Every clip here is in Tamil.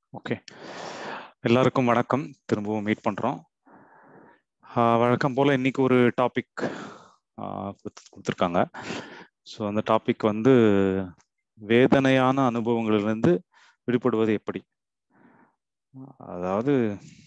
ஓகே எல்லாருக்கும் வணக்கம் திரும்பவும் மீட் பண்ணுறோம் வழக்கம் போல் இன்னைக்கு ஒரு டாபிக் கொடுத்துருக்காங்க ஸோ அந்த டாபிக் வந்து வேதனையான அனுபவங்களிலிருந்து விடுபடுவது எப்படி அதாவது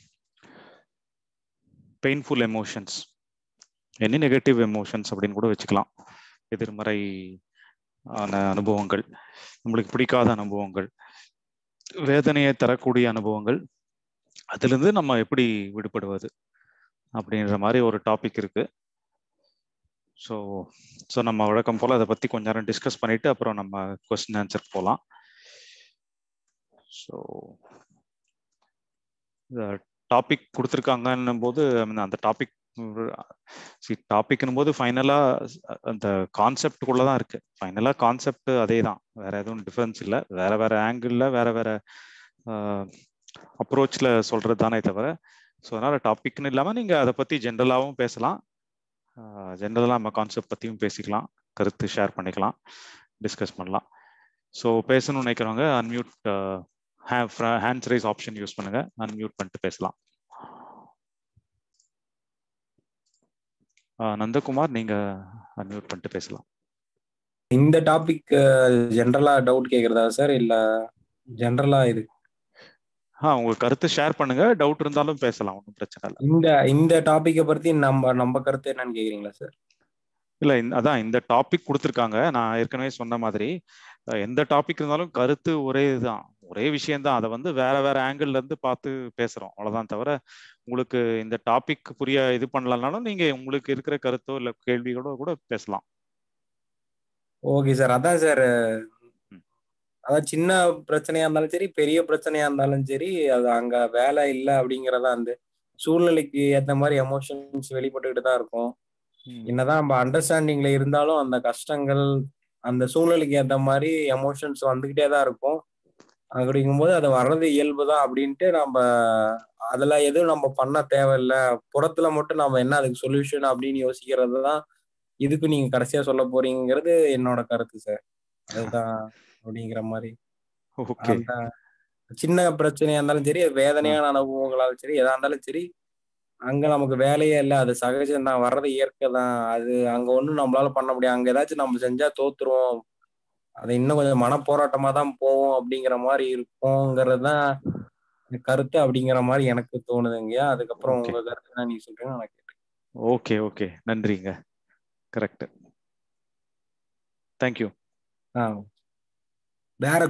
painful emotions any negative emotions அப்படின்னு கூட வச்சுக்கலாம் எதிர்மறை ஆன அனுபவங்கள் நம்மளுக்கு பிடிக்காத அனுபவங்கள் வேதனையை தரக்கூடிய அனுபவங்கள் அதுலேருந்து நம்ம எப்படி விடுபடுவது அப்படின்ற மாதிரி ஒரு டாபிக் இருக்கு ஸோ ஸோ நம்ம வழக்கம் போல் அதை பற்றி கொஞ்ச நேரம் டிஸ்கஸ் பண்ணிட்டு அப்புறம் நம்ம கொஸ்டின் ஆன்சர் போகலாம் ஸோ டாபிக் கொடுத்துருக்காங்கன்னும் போது அந்த டாபிக் சி டாபிக்னும் போது ஃபைனலாக அந்த கான்செப்டுக்குள்ள தான் இருக்கு ஃபைனலாக கான்செப்ட் அதே தான் வேற எதுவும் டிஃப்ரென்ஸ் இல்லை வேற வேற ஆங்கிளில் வேற வேற அப்ரோச்சில் சொல்றது தானே தவிர ஸோ அதனால டாபிக்னு இல்லாமல் நீங்கள் அதை பற்றி ஜென்ரலாகவும் பேசலாம் ஜென்ரலாக நம்ம கான்செப்ட் பற்றியும் பேசிக்கலாம் கருத்து ஷேர் பண்ணிக்கலாம் டிஸ்கஸ் பண்ணலாம் ஸோ பேசணும்னு நினைக்கிறவங்க unmute hands raise option use பண்ணுங்க அன்மியூட் பண்ணிட்டு பேசலாம் நந்தகுமார் நீங்க அன்மியூட் பண்ணிட்டு பேசலாம் இந்த டாபிக் ஜென்ரலா டவுட் கேக்குறதா சார் இல்ல ஜென்ரலா இது ஆ உங்க கருத்து ஷேர் பண்ணுங்க டவுட் இருந்தாலும் பேசலாம் ஒன்றும் பிரச்சனை இல்லை இந்த இந்த டாபிக்கை பத்தி நம்ம நம்ம கருத்து என்னன்னு கேக்குறீங்களா சார் இல்ல அதான் இந்த டாபிக் கொடுத்துருக்காங்க நான் ஏற்கனவே சொன்ன மாதிரி எந்த டாபிக் இருந்தாலும் கருத்து ஒரே இதுதான் ஒரே விஷயம்தான் அதை வந்து வேற வேற ஆங்கிள் இருந்து பார்த்து பேசுறோம் அவ்வளவுதான் தவிர உங்களுக்கு இந்த டாபிக் புரிய இது பண்ணலனாலும் நீங்க உங்களுக்கு இருக்கிற கருத்தோ இல்ல கேள்விகளோ கூட பேசலாம் ஓகே சார் அதான் சார் அதான் சின்ன பிரச்சனையா இருந்தாலும் சரி பெரிய பிரச்சனையா இருந்தாலும் சரி அது அங்க வேலை இல்லை அப்படிங்கறத அந்த சூழ்நிலைக்கு ஏத்த மாதிரி எமோஷன்ஸ் வெளிப்பட்டுக்கிட்டு தான் இருக்கும் என்னதான் நம்ம அண்டர்ஸ்டாண்டிங்ல இருந்தாலும் அந்த கஷ்டங்கள் அந்த சூழ்நிலைக்கு ஏத்த மாதிரி எமோஷன்ஸ் வந்துகிட்டே தான் இருக்கும் அப்படிங்கும்போது அது வர்றது இயல்பு தான் அப்படின்ட்டு நம்ம அதுல எதுவும் நம்ம பண்ண தேவையில்ல புறத்துல மட்டும் நம்ம என்ன அதுக்கு சொல்யூஷன் அப்படின்னு யோசிக்கிறது தான் இதுக்கு நீங்க கடைசியா சொல்ல போறீங்கிறது என்னோட கருத்து சார் அதுதான் அப்படிங்கிற மாதிரி அந்த சின்ன பிரச்சனையா இருந்தாலும் சரி வேதனையான அனுபவங்களாலும் சரி எதா இருந்தாலும் சரி அங்க நமக்கு வேலையே இல்லை அது சகஜம் தான் வர்றது இயற்கை தான் அது அங்க ஒண்ணும் நம்மளால பண்ண முடியாது அங்க ஏதாச்சும் நம்ம செஞ்சா தோத்துருவோம் அது இன்னும் கொஞ்சம் மன போராட்டமா தான் போவோம் அப்படிங்கிற மாதிரி இருக்கும்ங்கிறது தான் கருத்து அப்படிங்கிற மாதிரி எனக்கு தோணுதுங்க அதுக்கப்புறம் உங்க கருத்து என்ன நீங்க சொல்றீங்க நான் கேட்டேன் ஓகே ஓகே நன்றிங்க கரெக்ட் தேங்க்யூ ஆ வேற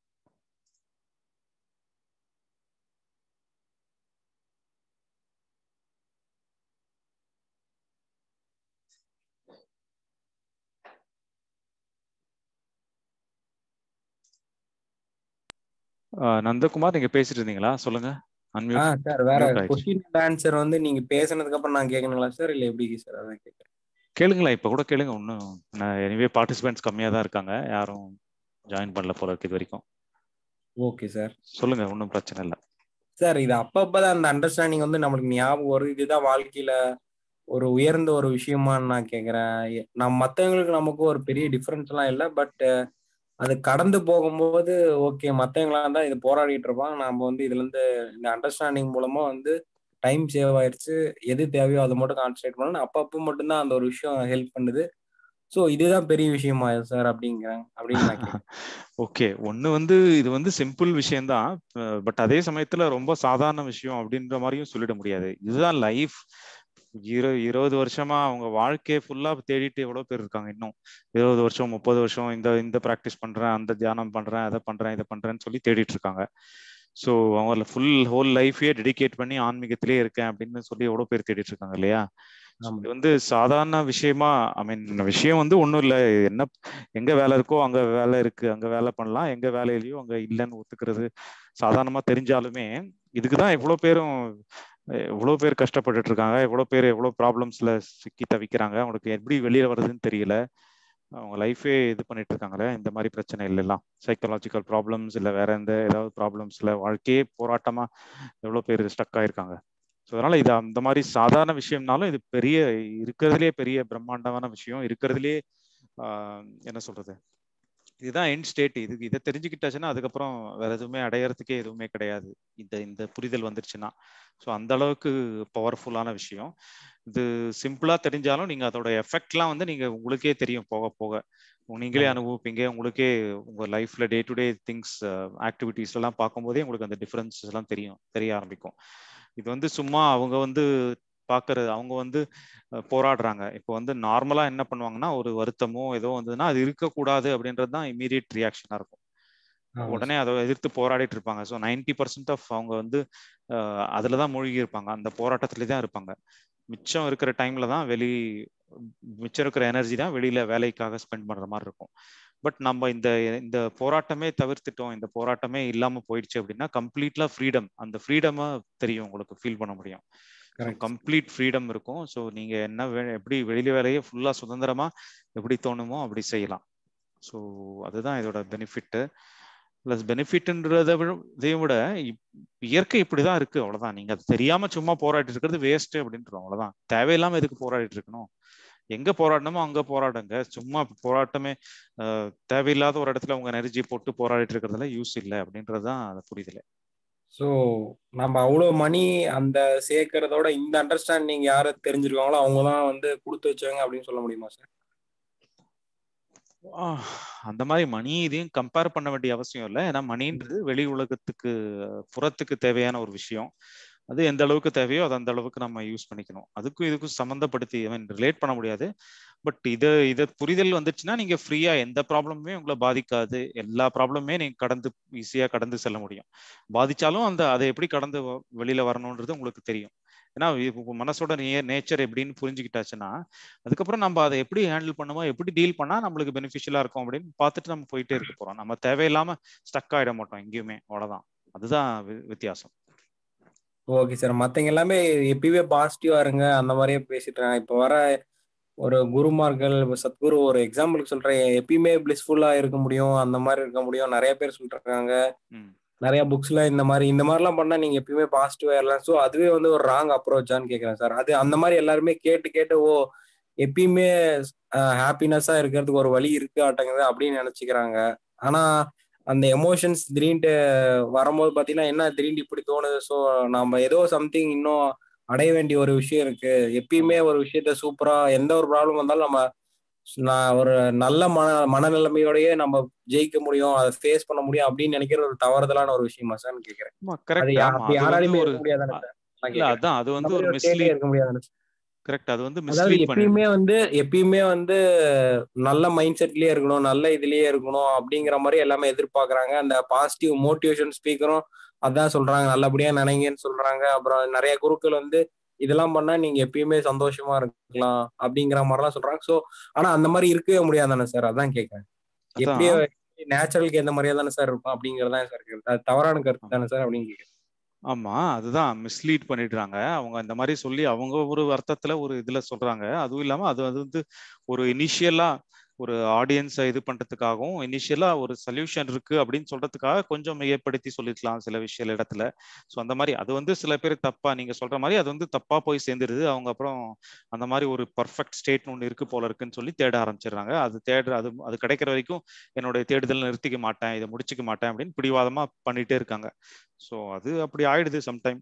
நந்தகுமார் நீங்க பேசிட்டு இருந்தீங்களா சொல்லுங்க சார் வேற கொஸ்டின் ஆன்சர் வந்து நீங்க பேசினதுக்கு அப்புறம் நான் கேட்கணுங்களா சார் இல்ல எப்படி சார் அதான் கேட்கறேன் கேளுங்களா இப்ப கூட கேளுங்க ஒன்றும் எனிவே பார்ட்டிசிபென்ட்ஸ் கம்மியா தான் இருக்காங்க யாரும் ஜாயின் பண்ணல போல இருக்கு இது வரைக்கும் ஓகே சார் சொல்லுங்க ஒன்றும் பிரச்சனை இல்லை சார் இது அப்பப்பதான் அந்த அண்டர்ஸ்டாண்டிங் வந்து நம்மளுக்கு ஞாபகம் வரும் இதுதான் வாழ்க்கையில ஒரு உயர்ந்த ஒரு விஷயமான்னு நான் கேக்குறேன் நம்ம மற்றவங்களுக்கு நமக்கு ஒரு பெரிய டிஃபரன்ஸ் எல்லாம் இல்லை பட் அது கடந்து போகும்போது ஓகே மற்றவங்களா தான் இது போராடிட்டு இருப்பாங்க நம்ம வந்து இதுல இருந்து இந்த அண்டர்ஸ்டாண்டிங் மூலமா வந்து டைம் சேவ் ஆயிடுச்சு எது தேவையோ அதை மட்டும் கான்சன்ட்ரேட் பண்ணணும் அப்பப்போ மட்டும்தான் அந்த ஒரு விஷயம் ஹெல்ப் பண்ணுது ஸோ இதுதான் பெரிய விஷயமா சார் அப்படிங்கிறேன் அப்படின்னு ஓகே ஒன்று வந்து இது வந்து சிம்பிள் விஷயம்தான் பட் அதே சமயத்துல ரொம்ப சாதாரண விஷயம் அப்படின்ற மாதிரியும் சொல்லிட முடியாது இதுதான் லைஃப் இரு இருபது வருஷமா அவங்க வாழ்க்கையை ஃபுல்லா தேடிட்டு எவ்வளவு பேர் இருக்காங்க இன்னும் இருபது வருஷம் முப்பது வருஷம் இந்த இந்த ப்ராக்டிஸ் பண்றேன் அந்த தியானம் பண்றேன் அதை பண்றேன் இதை பண்றேன்னு சொல்லி தேடிட்டு இருக்காங்க ஸோ அவங்க ஃபுல் ஹோல் லைஃபே டெடிகேட் பண்ணி ஆன்மீகத்திலே இருக்கேன் அப்படின்னு சொல்லி எவ்வளவு பேர் தேடிட்டு இருக்காங்க இல்லையா இது வந்து சாதாரண விஷயமா ஐ மீன் விஷயம் வந்து ஒன்றும் இல்லை என்ன எங்க வேலை இருக்கோ அங்க வேலை இருக்கு அங்க வேலை பண்ணலாம் எங்க வேலையிலயோ அங்க இல்லைன்னு ஒத்துக்கிறது சாதாரணமா தெரிஞ்சாலுமே இதுக்குதான் எவ்வளவு பேரும் எவ்வளவு பேர் கஷ்டப்பட்டுட்டு இருக்காங்க எவ்வளவு பேர் எவ்வளவு ப்ராப்ளம்ஸ்ல சிக்கி தவிக்கிறாங்க அவங்களுக்கு எப்படி வெளியில வருதுன்னு தெரியல அவங்க லைஃபே இது பண்ணிட்டு இருக்காங்களே இந்த மாதிரி பிரச்சனை இல்லைலாம் சைக்கலாஜிக்கல் ப்ராப்ளம்ஸ் இல்லை வேற எந்த ஏதாவது ப்ராப்ளம்ஸ்ல வாழ்க்கையே போராட்டமா எவ்வளவு பேர் ஸ்டக் ஆயிருக்காங்க ஸோ அதனால இது அந்த மாதிரி சாதாரண விஷயம்னாலும் இது பெரிய இருக்கிறதுலே பெரிய பிரம்மாண்டமான விஷயம் இருக்கிறதுலே என்ன சொல்றது இதுதான் எண்ட் ஸ்டேட் இது இதை தெரிஞ்சுக்கிட்டாச்சுன்னா அதுக்கப்புறம் வேற எதுவுமே அடையறதுக்கே எதுவுமே கிடையாது இந்த இந்த புரிதல் வந்துருச்சுன்னா ஸோ அந்த அளவுக்கு பவர்ஃபுல்லான விஷயம் இது சிம்பிளா தெரிஞ்சாலும் நீங்க அதோட எஃபெக்ட்லாம் வந்து நீங்க உங்களுக்கே தெரியும் போக போக நீங்களே அனுபவிப்பீங்க உங்களுக்கே உங்க லைஃப்ல day to day things activities எல்லாம் பார்க்கும்போதே உங்களுக்கு அந்த டிஃபரன்ஸ் எல்லாம் தெரியும் தெரிய ஆரம்பிக்கும் இது வந்து சும்மா அவங்க வந்து பாக்குறது அவங்க வந்து போராடுறாங்க இப்போ வந்து நார்மலா என்ன பண்ணுவாங்கன்னா ஒரு வருத்தமோ ஏதோ வந்ததுன்னா அது இருக்கக்கூடாது அப்படின்றது தான் இமீடியட் ரியாக்ஷனா இருக்கும் உடனே அதை எதிர்த்து போராடிட்டு இருப்பாங்க ஸோ நைன்டி பர்சன்ட் ஆஃப் அவங்க வந்து அதுல தான் மூழ்கி இருப்பாங்க அந்த போராட்டத்திலே தான் இருப்பாங்க மிச்சம் இருக்கிற டைம்ல தான் வெளி மிச்சம் இருக்கிற எனர்ஜி தான் வெளியில வேலைக்காக ஸ்பெண்ட் பண்ற மாதிரி இருக்கும் பட் நம்ம இந்த இந்த போராட்டமே தவிர்த்துட்டோம் இந்த போராட்டமே இல்லாம போயிடுச்சு அப்படின்னா கம்ப்ளீட்லா ஃப்ரீடம் அந்த ஃப்ரீடமா தெரியும் உங்களுக்கு ஃபீல் பண்ண முடியும் கம்ப்ளீட் ஃப்ரீடம் இருக்கும் ஸோ நீங்க என்ன எப்படி வெளியில வேலையை ஃபுல்லா சுதந்திரமா எப்படி தோணுமோ அப்படி செய்யலாம் ஸோ அதுதான் இதோட பெனிஃபிட்டு பிளஸ் பெனிஃபிட்ன்றத இதையும் விட இயற்கை இப்படிதான் இருக்கு அவ்வளவுதான் நீங்க அது தெரியாம சும்மா போராடிட்டு இருக்கிறது வேஸ்ட் அப்படின்றோம் அவ்வளவுதான் தேவையில்லாம எதுக்கு போராடிட்டு இருக்கணும் எங்க போராடணுமோ அங்க போராடுங்க சும்மா போராட்டமே தேவையில்லாத ஒரு இடத்துல உங்க எனர்ஜி போட்டு போராடிட்டு இருக்கிறதுல யூஸ் இல்லை அப்படின்றதுதான் அது புரிதல ஸோ நம்ம அவ்வளோ மணி அந்த சேர்க்கறதோட இந்த அண்டர்ஸ்டாண்டிங் யாரு தெரிஞ்சிருக்காங்களோ அவங்க தான் வந்து கொடுத்து வச்சவங்க அப்படின்னு சொல்ல முடியுமா சார் அந்த மாதிரி மணி இதையும் கம்பேர் பண்ண வேண்டிய அவசியம் இல்லை ஏன்னா மணின்றது வெளி உலகத்துக்கு புறத்துக்கு தேவையான ஒரு விஷயம் அது எந்த அளவுக்கு தேவையோ அது அந்த அளவுக்கு நம்ம யூஸ் பண்ணிக்கணும் அதுக்கும் இதுக்கும் சம்மந்தப்படுத்தி ரிலேட் பண்ண முடியாது பட் இதை இதை புரிதல் வந்துச்சுன்னா நீங்க ஃப்ரீயா எந்த ப்ராப்ளமுமே உங்களை பாதிக்காது எல்லா ப்ராப்ளமுமே நீங்க கடந்து ஈஸியா கடந்து செல்ல முடியும் பாதிச்சாலும் அந்த அதை எப்படி கடந்து வெளியில வரணுன்றது உங்களுக்கு தெரியும் ஏன்னா மனசோட நேச்சர் எப்படின்னு புரிஞ்சுக்கிட்டாச்சுன்னா அதுக்கப்புறம் நம்ம அதை எப்படி ஹேண்டில் பண்ணுமோ எப்படி டீல் பண்ணா நம்மளுக்கு பெனிஃபிஷியலா இருக்கும் அப்படின்னு பார்த்துட்டு நம்ம போயிட்டே இருக்க போறோம் நம்ம தேவையில்லாம ஸ்டக் ஆயிட மாட்டோம் எங்கேயுமே அவ்வளவுதான் அதுதான் வித்தியாசம் ஓகே சார் மத்தவங்க எல்லாமே எப்பயுமே பாசிட்டிவா இருங்க அந்த மாதிரியே பேசிட்டு இருக்காங்க இப்போ வர ஒரு குருமார்கள் சத்குரு ஒரு எக்ஸாம்பிளுக்கு சொல்றேன் எப்பயுமே பிளிஸ்ஃபுல்லா இருக்க முடியும் அந்த மாதிரி இருக்க முடியும் நிறைய பேர் சொல்லிட்டு இருக்காங்க நிறைய புக்ஸ்ல இந்த மாதிரி இந்த மாதிரிலாம் பண்ணா நீங்க எப்பயுமே பாசிட்டிவா இருக்கலாம் ஸோ அதுவே வந்து ஒரு ராங் அப்ரோச்சான்னு கேட்கறேன் சார் அது அந்த மாதிரி எல்லாருமே கேட்டு கேட்டு ஓ எப்பயுமே ஹாப்பினஸா இருக்கிறதுக்கு ஒரு வழி இருக்கு ஆட்டங்குது அப்படின்னு நினைச்சுக்கிறாங்க ஆனா அந்த எமோஷன்ஸ் திடீர்னு வரும்போது பாத்தீங்கன்னா என்ன திடீர்னு இப்படி தோணுது ஸோ நம்ம ஏதோ சம்திங் இன்னும் அடைய வேண்டிய ஒரு விஷயம் இருக்கு எப்பயுமே ஒரு விஷயத்த சூப்பரா எந்த ஒரு ப்ராப்ளம் வந்தாலும் நம்ம நான் ஒரு நல்ல மன மனநிலைமையோடயே நம்ம ஜெயிக்க முடியும் அதை ஃபேஸ் பண்ண முடியும் அப்படின்னு நினைக்கிற ஒரு தவறுதலான ஒரு விஷயமா சார் கேக்குறேன் யாராலுமே இருக்க முடியாதானே அதான் அது வந்து ஒரு மிஸ்லீட் இருக்க முடியாதானே கரெக்ட் அது வந்து அதாவது எப்பயுமே வந்து எப்பயுமே வந்து நல்ல மைண்ட் செட்லயே இருக்கணும் நல்ல இதுலயே இருக்கணும் அப்படிங்கிற மாதிரி எல்லாமே எதிர்பார்க்கறாங்க அந்த பாசிட்டிவ் மோட்டிவேஷன் ஸ்பீக்கரும் அதான் சொல்றாங்க நல்லபடியா நினைங்கன்னு சொல்றாங்க அப்புறம் நிறைய குருக்கள் வந்து இதெல்லாம் பண்ணா நீங்க எப்பயுமே சந்தோஷமா இருக்கலாம் அப்படிங்கிற மாதிரிலாம் சொல்றாங்க சோ ஆனா அந்த மாதிரி இருக்கவே முடியாதானே சார் அதான் கேட்கறேன் எப்படியோ நேச்சுரலுக்கு எந்த மாதிரியா தானே சார் இருக்கும் அப்படிங்கறதான் சார் தவறான கருத்து தானே சார் அப்படின்னு கேட்கறேன் ஆமா அதுதான் மிஸ்லீட் பண்ணிடுறாங்க அவங்க இந்த மாதிரி சொல்லி அவங்க ஒரு அர்த்தத்துல ஒரு இதுல சொல்றாங்க அதுவும் இல்லாம அது அது வந்து ஒரு இனிஷியலா ஒரு ஆடியன்ஸை இது பண்றதுக்காகவும் இனிஷியலா ஒரு சொல்யூஷன் இருக்கு அப்படின்னு சொல்றதுக்காக கொஞ்சம் மையப்படுத்தி சொல்லிருக்கலாம் சில விஷய இடத்துல ஸோ அந்த மாதிரி அது வந்து சில பேர் தப்பா நீங்க சொல்ற மாதிரி அது வந்து தப்பா போய் சேர்ந்துருது அவங்க அப்புறம் அந்த மாதிரி ஒரு பர்ஃபெக்ட் ஸ்டேட் ஒன்று இருக்கு போல இருக்குன்னு சொல்லி தேட ஆரம்பிச்சிடுறாங்க அது தேடுற அது அது கிடைக்கிற வரைக்கும் என்னுடைய தேடுதல் நிறுத்திக்க மாட்டேன் இதை முடிச்சுக்க மாட்டேன் அப்படின்னு பிடிவாதமா பண்ணிட்டே இருக்காங்க ஸோ அது அப்படி ஆயிடுது சம்டைம்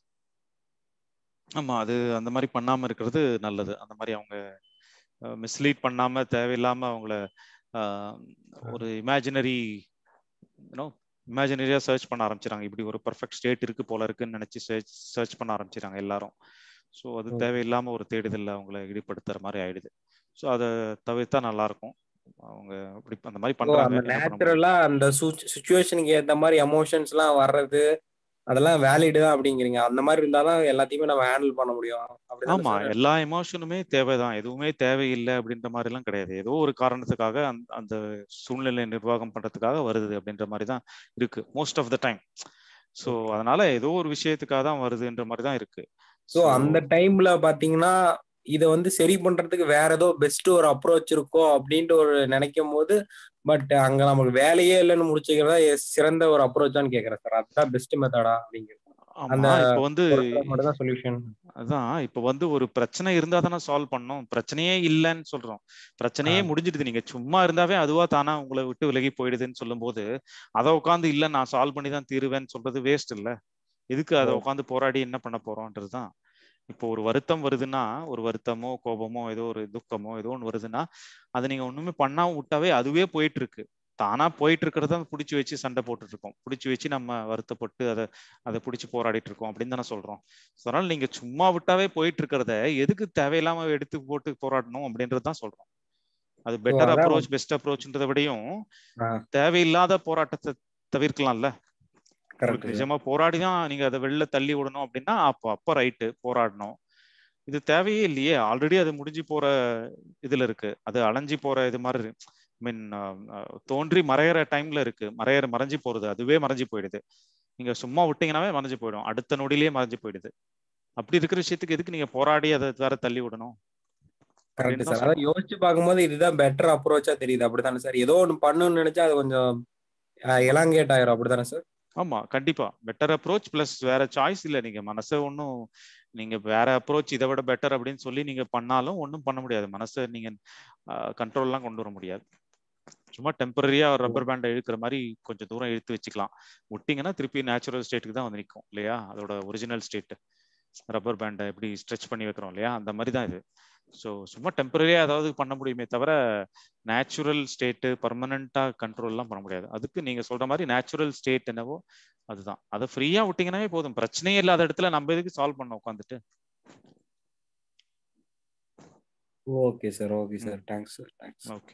ஆமா அது அந்த மாதிரி பண்ணாம இருக்கிறது நல்லது அந்த மாதிரி அவங்க மிஸ்லீட் பண்ணாம தேவையில்லாம அவங்கள ஒரு இமேஜினரி இமேஜினரியா சர்ச் பண்ண ஆரம்பிச்சிடாங்க இப்படி ஒரு பர்ஃபெக்ட் ஸ்டேட் இருக்கு போல இருக்குன்னு நினைச்சு சர்ச் சர்ச் பண்ண ஆரம்பிச்சிடாங்க எல்லாரும் ஸோ அது தேவையில்லாம ஒரு தேடுதல்ல அவங்கள ஈடுபடுத்துற மாதிரி ஆயிடுது ஸோ அதை தவிர்த்தா நல்லா இருக்கும் அவங்க இப்படி அந்த மாதிரி பண்றாங்க நேச்சுரலா அந்த சுச்சுவேஷனுக்கு ஏத்த மாதிரி எமோஷன்ஸ் எல்லாம் வர்றது அதெல்லாம் வேலிடு தான் அப்படிங்கிறீங்க அந்த மாதிரி இருந்தாதான் எல்லாத்தையுமே நம்ம ஹேண்டில் பண்ண முடியும் ஆமா எல்லா எமோஷனுமே தேவைதான் எதுவுமே தேவையில்லை அப்படின்ற மாதிரி எல்லாம் கிடையாது ஏதோ ஒரு காரணத்துக்காக அந்த சூழ்நிலை நிர்வாகம் பண்றதுக்காக வருது அப்படின்ற மாதிரி தான் இருக்கு most of the time so அதனால ஏதோ ஒரு விஷயத்துக்காக தான் வருதுன்ற மாதிரி தான் இருக்கு ஸோ அந்த டைம்ல பாத்தீங்கன்னா இதை வந்து சரி பண்றதுக்கு வேற ஏதோ பெஸ்ட் ஒரு அப்ரோச் இருக்கும் அப்படின்ட்டு ஒரு நினைக்கும் போது பட் அங்க நமக்கு வேலையே இல்லைன்னு முடிச்சுக்கிறதா சிறந்த ஒரு அப்ரோச்சான்னு கேக்குறேன் சார் அதுதான் பெஸ்ட் மெத்தடா அப்படிங்கிறது அந்த ஆமா இப்ப வந்து பொருட்கள் மட்டும் தான் சொல்யூஷன் அதான் இப்ப வந்து ஒரு பிரச்சனை இருந்தா தானே சால்வ் பண்ணோம் பிரச்சனையே இல்லைன்னு சொல்றோம் பிரச்சனையே ஆ. முடிஞ்சிடுது நீங்க சும்மா இருந்தாவே அதுவா தானா உங்களை விட்டு விலகி போயிடுதுன்னு சொல்லும்போது அதை உட்காந்து இல்ல நான் சால்வ் பண்ணி தான் தீருவேன்னு சொல்றது வேஸ்ட் இல்ல எதுக்கு அதை ஓ. உட்காந்து போராடி என்ன பண்ண போறோம்ன்றதுதான் இப்போ ஒரு வருத்தம் வருதுன்னா ஒரு வருத்தமோ கோபமோ ஏதோ ஒரு துக்கமோ ஏதோ ஒன்று வருதுன்னா அதை நீங்க ஒண்ணுமே பண்ணாம விட்டாவே அதுவே போயிட்டு இருக்கு தானா போயிட்டு இருக்கிறத பிடிச்சி வச்சு சண்டை போட்டுட்டு இருக்கோம் பிடிச்சி வச்சு நம்ம வருத்தப்பட்டு அதை அதை பிடிச்சி போராடிட்டு இருக்கோம் அப்படின்னு தானே சொல்றோம் So, அதனால நீங்க சும்மா விட்டாவே போயிட்டு இருக்கிறத எதுக்கு தேவையில்லாம எடுத்து போட்டு போராடணும் அப்படின்றது தான் சொல்றோம் அது பெட்டர் அதான் அப்ரோச் பெஸ்ட் அப்ரோச்ன்றதை விடையும் ஆ. தேவையில்லாத போராட்டத்தை தவிர்க்கலாம்ல கரெக்ட் உங்களுக்கு நிஜமா போராடி தான் நீங்க அதை வெளில தள்ளி விடணும் அப்படின்னா அப்போ அப்போ ரைட்டு போராடணும் இது தேவையே இல்லையே ஆல்ரெடி அது முடிஞ்சு போற இதுல இருக்கு அது அலைஞ்சு போற இது மாதிரி மீன் தோன்றி மறையிற டைம்ல இருக்கு மறையிற மறைஞ்சு போறது அதுவே மறைஞ்சு போயிடுது நீங்க சும்மா விட்டீங்கன்னாவே மறைஞ்சு போயிடும் அடுத்த நொடியிலேயே மறைஞ்சு போயிடுது அப்படி இருக்கிற விஷயத்துக்கு எதுக்கு நீங்க போராடி அதை வேற தள்ளி விடணும் கரெக்ட் அப்படின்னு தான் சார் அதான் யோசிச்சு பார்க்கும்போது இதுதான் பெட்டர் அப்ரோச்சா தெரியுது அப்படித்தானே சார் ஏதோ ஒன்று பண்ணணும்னு நினைச்சா அது கொஞ்சம் எலாங்கேட் ஆயிரும் அப்படித்தானே சார் ஆமா கண்டிப்பா பெட்டர் அப்ரோச் பிளஸ் வேற சாய்ஸ் இல்ல நீங்க மனசை ஒன்றும் நீங்க வேற அப்ரோச் இதை விட பெட்டர் அப்படின்னு சொல்லி நீங்க பண்ணாலும் ஒன்றும் பண்ண முடியாது மனசை நீங்க கண்ட்ரோல்லாம் கொண்டு வர முடியாது சும்மா டெம்பரரியா ரப்பர் பேண்டை இழுக்கிற மாதிரி கொஞ்சம் தூரம் இழுத்து வச்சுக்கலாம் விட்டிங்கன்னா திருப்பி நேச்சுரல் ஸ்டேட்டுக்கு தான் வந்து நிற்கும் இல்லையா அதோட ஒரிஜினல் ஸ்டேட் ரப்பர் பேண்டை எப்படி ஸ்ட்ரெச் பண்ணி வைக்கிறோம் இல்லையா அந்த மாதிரி தான் இது ஸோ சும்மா டெம்பரரியா ஏதாவது பண்ண முடியுமே தவிர நேச்சுரல் ஸ்டேட்டு பர்மனண்டா கண்ட்ரோல்லாம் பண்ண முடியாது அதுக்கு நீங்க சொல்ற மாதிரி நேச்சுரல் ஸ்டேட் என்னவோ அதுதான் அதை ஃப்ரீயா விட்டீங்கன்னாவே போதும் பிரச்சனையே இல்லாத இடத்துல நம்ம எதுக்கு சால்வ் பண்ண உட்காந்துட்டு okay sir okay sir thanks sir thanks okay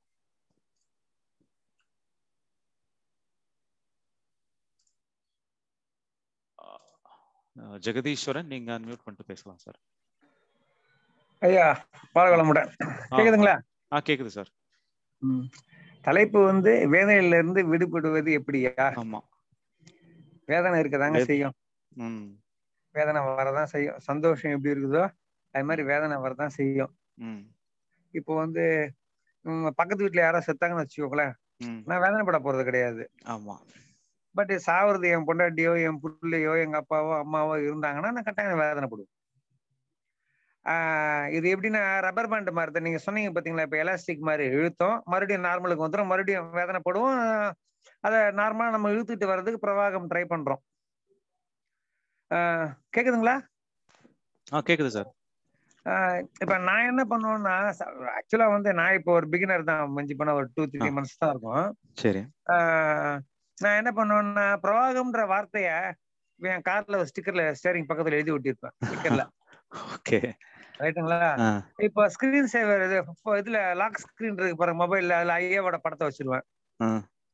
Jagadeeswaran நீங்க அன்மியூட் பண்ணிட்டு பேசலாம் சார் ஐயா பாலவளமுடன் கேக்குதுங்களா ஆ கேக்குது சார் ம். தலைப்பு வந்து வேதனையில இருந்து விடுபடுவது எப்படியா ஆமா வேதனை இருக்கதாங்க வே- செய்யும் ம் வேதனை வரதான் செய்யும் சந்தோஷம் எப்படி இருக்குதோ அது மாதிரி வேதனை வரதான் செய்யும் ம் இப்போ வந்து ம், பக்கத்து வீட்டுல யாரோ செத்தாங்கன்னு வச்சுக்கோங்களேன் ம் நான் வேதனைப்பட போறது கிடையாது ஆமா பட் சாவறது என் பொண்டாட்டியோ என் பிள்ளையோ எங்க அப்பாவோ அம்மாவோ இருந்தாங்கன்னா நான் கட்டாயம் வேதனைப்படுவேன் ஆஹ் இது எப்படின்னா ரப்பர் பேண்ட் மாதிரி தான் நீங்க சொன்னீங்க பாத்தீங்களா இப்ப எலாஸ்டிக் மாதிரி இழுத்தோம் மறுபடியும் நார்மலுக்கு வந்துடும் மறுபடியும் வேதனைப்படுவோம் அதை நார்மலா நம்ம இழுத்துட்டு வர்றதுக்கு பிரவாகம் ட்ரை பண்றோம் ஆஹ் கேக்குதுங்களா ஆ கேக்குது சார் ஆஹ் இப்ப நான் என்ன பண்ணுவேன்னா ஆக்சுவலா வந்து நான் இப்போ ஒரு பிகினர் தான் மஞ்சி பண்ண ஒரு டூ த்ரீ ஆ. மந்த்ஸ் தான் இருக்கும் சரி ஆஹ் நான் என்ன பண்ணுவேன்னா பிரவாகம்ன்ற வார்த்தைய என் கார்ல ஒரு ஸ்டிக்கர்ல ஸ்டேரிங் பக்கத்துல எழுதி ஒட்டியிருப்பேன் ஸ்டிக்கர்ல ஓகே ரைட்டுங்களா ஆ இப்போ ஸ்கிரீன் சேவர் இது இப்போ இதுல லாக் ஸ்கிரீன் இருக்கு பாருங்க மொபைல்ல அதுல ஐயாவோட படத்தை வச்சிருவேன் ஆ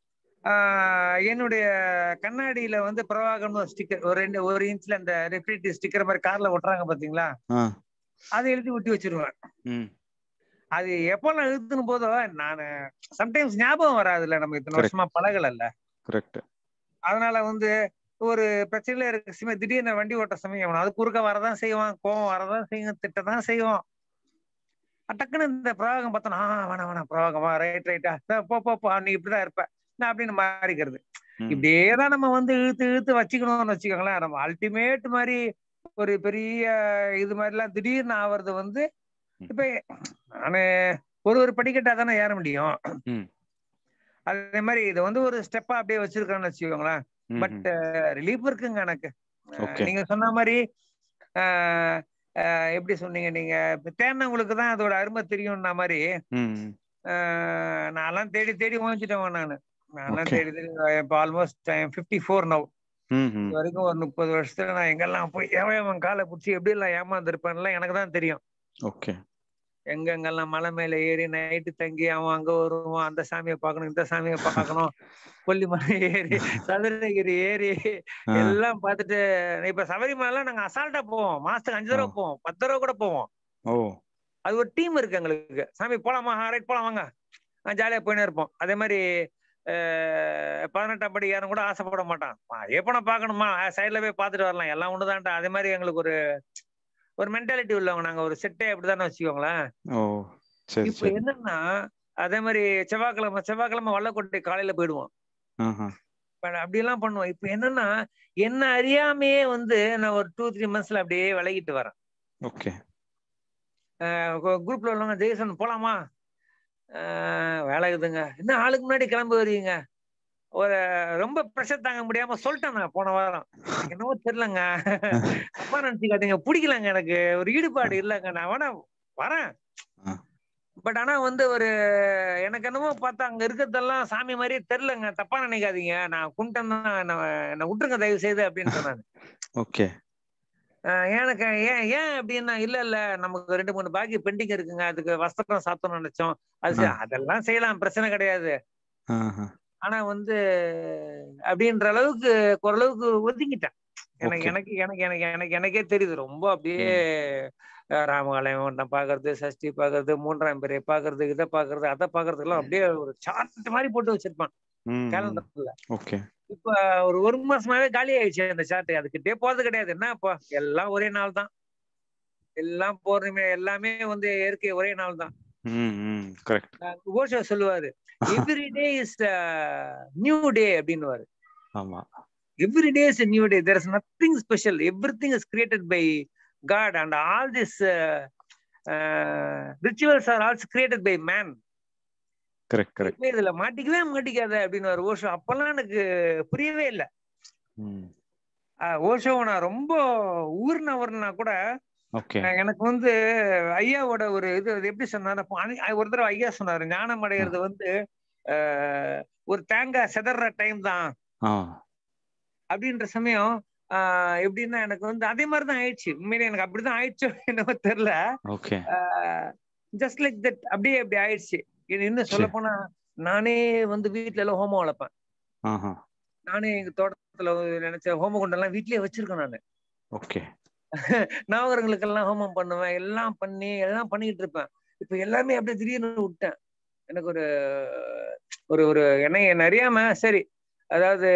ஆஹ் என்னுடைய கண்ணாடியில வந்து பிரவாகம்னு ஒரு ஸ்டிக்கர் ஒரு ரெண்டு ஒரு இன்ச்ல அந்த ரெஃப்ரிஜரேட்டர் ஸ்டிக்கர் மாதிரி கார்ல ஒட்டுறாங்க பாத்தீங்களா ஆ அதை எழுதி ஒட்டி வச்சிருவேன் ம் அது எப்போ நான் எழுதுன போதோ நான் சம்டைம்ஸ் ஞாபகம் வராதுல்ல நம்ம இத்தனை Correct. வருஷமா பழகலல்ல கரெக்ட் அதனால வந்து ஒரு பிரச்சனையில இருக்க சமயம் திடீர்னு வண்டி ஓட்ட சமயம் அது குறுக்க வரதான் செய்வான் கோவம் வரதான் செய்யும் திட்டதான் செய்வோம் டக்குன்னு இந்த பிரவாகம் பார்த்தோன்னா ஆ வேணாம் வேணாம் பிரவாகமா ரைட் ரைட்டா போ போ போ நீ இப்படிதான் இருப்ப நான் அப்படின்னு மாறிக்கிறது ம் இப்படியே தான் நம்ம வந்து இழுத்து இழுத்து வச்சுக்கணும்னு வச்சுக்கோங்களேன் நம்ம அல்டிமேட் மாதிரி ஒரு பெரிய இது மாதிரிலாம் திடீர்னு ஆவறது வந்து ம். இப்ப நானு ஒரு ஒரு படிக்கட்டா தானே ஏற முடியும் ம் அதே மாதிரி இது வந்து ஒரு ஸ்டெப்பா அப்படியே வச்சிருக்கேன்னு வச்சுக்கோங்களேன் ம், பட் ரிலீஃப் இருக்குங்க எனக்கு அஹ் ஓகே நீங்க சொன்ன மாதிரி அஹ் அஹ் எப்படி சொன்னீங்க நீங்க இப்ப தேடினவங்களுக்கு தான் அதோட அருமை தெரியும்னா மாதிரி ம் ம். அஹ் நான்லாம் தேடி தேடி வாங்கிச்சிட்டேன் நானு நான்லாம் Okay. தேடி தேடி இப்போ ஆல்மோஸ்ட் ஃபிஃப்டி ஃபோர் நவ் ம் ம் இது வரைக்கும் ஒரு முப்பது வருஷத்துல நான் எங்கெல்லாம் போய் எவன் எவன் காலை பிடிச்சி எப்படி எல்லாம் ஏமாந்துருப்பேன்லாம் எனக்கு தான் தெரியும் ஓகே எங்கெங்கெல்லாம் மலை மேல ஏறி நைட்டு தங்கி அவன் அங்க வருவான் அந்த சாமியை பார்க்கணும் இந்த சாமியை பார்க்கணும் கொல்லிமலை ஏறி சதுரகிரி ஏறி ஆ எல்லாம் பார்த்துட்டு இப்ப சபரிமலை நாங்க அசால்ட்டா போவோம் மாசத்துக்கு அஞ்சு தடவை ஓ. போவோம் பத்து தடவை கூட போவோம் ஓ அது ஒரு டீம் இருக்கு எங்களுக்கு சாமி போலாமா ரைட் போலாம் வாங்க ஜாலியா போயினே இருப்போம் அதே மாதிரி அஹ், பதினெட்டாம் படி யாரும் கூட ஆசைப்பட மாட்டான் எப்பனா பாக்கணுமா சைட்ல போய் பார்த்துட்டு வரலாம் எல்லாம் ஒண்ணுதான்டா அதே மாதிரி எங்களுக்கு ஒரு ஒரு மென்டாலிட்டி உள்ளவங்க நாங்க ஒரு செட்டே அப்படிதானே வச்சுக்கோங்களேன் ஓ சரி இப்ப சரி என்னன்னா அதே மாதிரி செவ்வாய்க்கிழமை செவ்வாய்க்கிழமை வல்லக்கோட்டை காலையில போயிடுவோம் ஆஹா அப்படியெல்லாம் பண்ணுவோம் இப்ப என்னன்னா என்ன அறியாமையே வந்து நான் ஒரு டூ த்ரீ மந்த்ஸ்ல அப்படியே விலகிட்டு வரேன் ஓகே குரூப்ல உள்ளவங்க ஜெய்சன் போலாமா ஆஹ் வேலை இருக்குதுங்க என்ன ஆளுக்கு முன்னாடி கிளம்பி வருவீங்க ஒரு ரொம்ப ப்ரெஷர் தாங்க முடியாம சொல்லிட்டேன் நான் போன வாரம் எனக்கு என்னவோ தெரியலங்க தப்பா நினைச்சுக்காதீங்க பிடிக்கலங்க எனக்கு ஒரு ஈடுபாடு இல்லைங்க நான் வேணா வரேன் ஆ. பட் ஆனா வந்து ஒரு எனக்கு என்னமோ பார்த்தா அங்க இருக்கிறதெல்லாம் சாமி மாதிரியே தெரியலங்க தப்பா நினைக்காதீங்க நான் கும்பிட்டேன் தான் என்ன விட்டுருங்க தயவு செய்து அப்படின்னு நான் ஓகே எனக்கு ஏன் ஏன் அப்படின்னா இல்ல இல்ல நமக்கு ரெண்டு மூணு பாக்கி பெண்டிங் இருக்குங்க அதுக்கு வஸ்திரம் சாத்தணும்னு நினைச்சோம் அது சரி, அதெல்லாம் செய்யலாம் பிரச்சனை கிடையாது ஆனா வந்து அப்படின்ற அளவுக்கு ஓரளவுக்கு ஒதுங்கிட்டேன் எனக்கு Okay. எனக்கு எனக்கு எனக்கு எனக்கு எனக்கே தெரியுது ரொம்ப அப்படியே அஹ், ராமகாலயம் பாக்குறது சஷ்டி பாக்குறது மூன்றாம் பிறை பாக்குறது இதை பாக்குறது அதை பாக்குறதுக்கெல்லாம் அப்படியே ஒரு சார்ட் மாதிரி போட்டு வச்சிருப்பான் கேலண்டர்ல ஓகே இப்ப ஒரு ஒரு மாசமாவே காலி ஆயிடுச்சு அந்த சார்ட் அதுக்கிட்டே போறது கிடையாது என்ன இப்போ எல்லாம் ஒரே நாள் தான் எல்லாம் பௌர்ணமி எல்லாமே வந்து இயற்கை ஒரே நாள் தான் ம் ம் கரெக்ட் ஓஷோ சொல்லுவாரு every day is new day அப்படின்னுவாரு ஆமா every day is a new day there is nothing special everything is created by god and all this uh, uh, rituals are also created by man correct correct இப்ப இதுல மாட்டிக்கவே மாட்டிக்காத அப்படின்னு ஒரு ஓஷோ அப்பெல்லாம் எனக்கு புரியவே இல்லை ம் ஓஷோ நான் ரொம்ப ஊர்னவர்னா கூட ஓகே அஹ் எனக்கு வந்து ஐயாவோட ஒரு இது அது எப்படி சொன்னாரு அப்போ அனி- ஒரு தடவை ஐயா சொன்னாரு ஞானம் அடையிறது வந்து அஹ், ஒரு தேங்காய் செதற டைம் தான் ஆ அப்படின்ற சமயம் ஆஹ் எப்படின்னா எனக்கு வந்து அதே மாதிரிதான் ஆயிடுச்சு உண்மையிலே எனக்கு அப்படிதான் ஆயிடுச்சோ என்னவோ தெரியல ஓகே ஜஸ்ட் லைக் தட் அப்படியே அப்படி ஆயிடுச்சு இது இன்னும் சொல்ல போனா நானே வந்து வீட்ல எல்லாம் ஹோமம் வளர்ப்பேன் ஆஹா நானே எங்க தோட்டத்துல நினைச்ச ஹோம குண்டெல்லாம் வீட்லயே வச்சிருக்கேன் நானு ஓகே நவகரங்களுக்கெல்லாம் ஹோமம் பண்ணுவேன் எல்லாம் பண்ணி எல்லாம் பண்ணிக்கிட்டு இருப்பேன் இப்ப எல்லாமே அப்படியே திடீர்னு விட்டேன் எனக்கு ஒரு ஒரு ஒரு என்ன என்ன அறியாம சரி அதாவது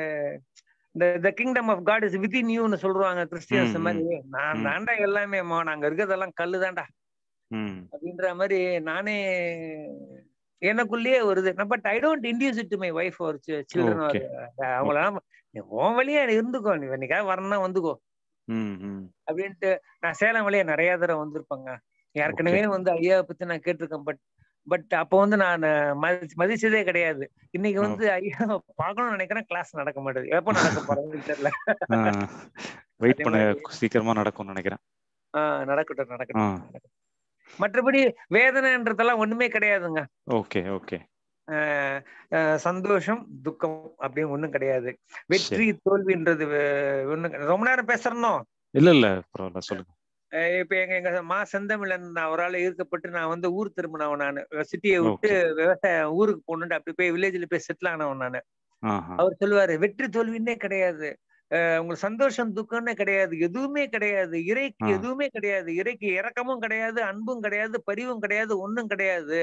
இந்த the kingdom of God is within யூன்னு சொல்றாங்க கிறிஸ்டியன்ஸ் ம், மாதிரி நான் ம். தாண்டா எல்லாமே மா நாங்க இருக்கிறதெல்லாம் கல்லு தாண்டா ம் அப்படின்ற மாதிரி நானே எனக்குள்ளேயே வருது but I don't induce it to my wife ஒரு சில்ட்ரன் Okay. அவங்களாம் நீ உன் வழியா இருந்துக்கோ நீ என்னைக்காவது வரணும்னா வந்துக்கோ ம் ம் அப்படின்ட்டு நான் சேலம் வழியா நிறைய தடவை வந்திருப்பேங்க ஏற்கனவே வந்து ஐயாவை பத்தி நான் கேட்டிருக்கேன் பட் பட் அப்போ வந்து நான் மதி- மதிச்சதே கிடையாது இன்னைக்கு வந்து ஐயா பார்க்கணும்னு நினைக்கிறேன் கிளாஸ் நடக்க மாட்டேது எப்போ நடக்க போறதுன்னு தெரியல வெயிட் அதே பண்ண மாதிரி- சீக்கிரமா நடக்கும்னு நினைக்கிறேன் ஆஹ் நடக்கட்டும் ஆ நடக்கட்டும் மற்றபடி வேதனைன்றதெல்லாம் ஒண்ணுமே கிடையாதுங்க ஓகே ஓகே ஆஹ் ஆஹ் சந்தோஷம் துக்கம் அப்படின்னு ஒண்ணும் கிடையாது வெற்றி தோல்வின்றது வே- ஒண்ணும் கிடையாது. ரொம்ப நேரம் பேசுறனோ இல்ல இல்ல பரவாயில்ல சொல்லுங்க அஹ் இப்ப எங்க எங்க மா செந்தமிழன் நான் ஒரு ஆள் ஈர்க்கப்பட்டு நான் வந்து ஊர் திரும்பினவன் நான் சிட்டியை விட்டு விவசாய ஊருக்கு போகணுன்ட்டு அப்படி போய் வில்லேஜ்ல போய் செட்டில் ஆனவன் நான் ஆஹா அவர் சொல்லுவாரு வெற்றி தோல்வின்னே கிடையாது அஹ் உங்களுக்கு சந்தோஷம் துக்கம்னே கிடையாது எதுவுமே கிடையாது இறைக்கு ஆ. எதுவுமே கிடையாது இறைக்கு இறக்கமும் கிடையாது அன்பும் கிடையாது பரிவும் கிடையாது ஒண்ணும் கிடையாது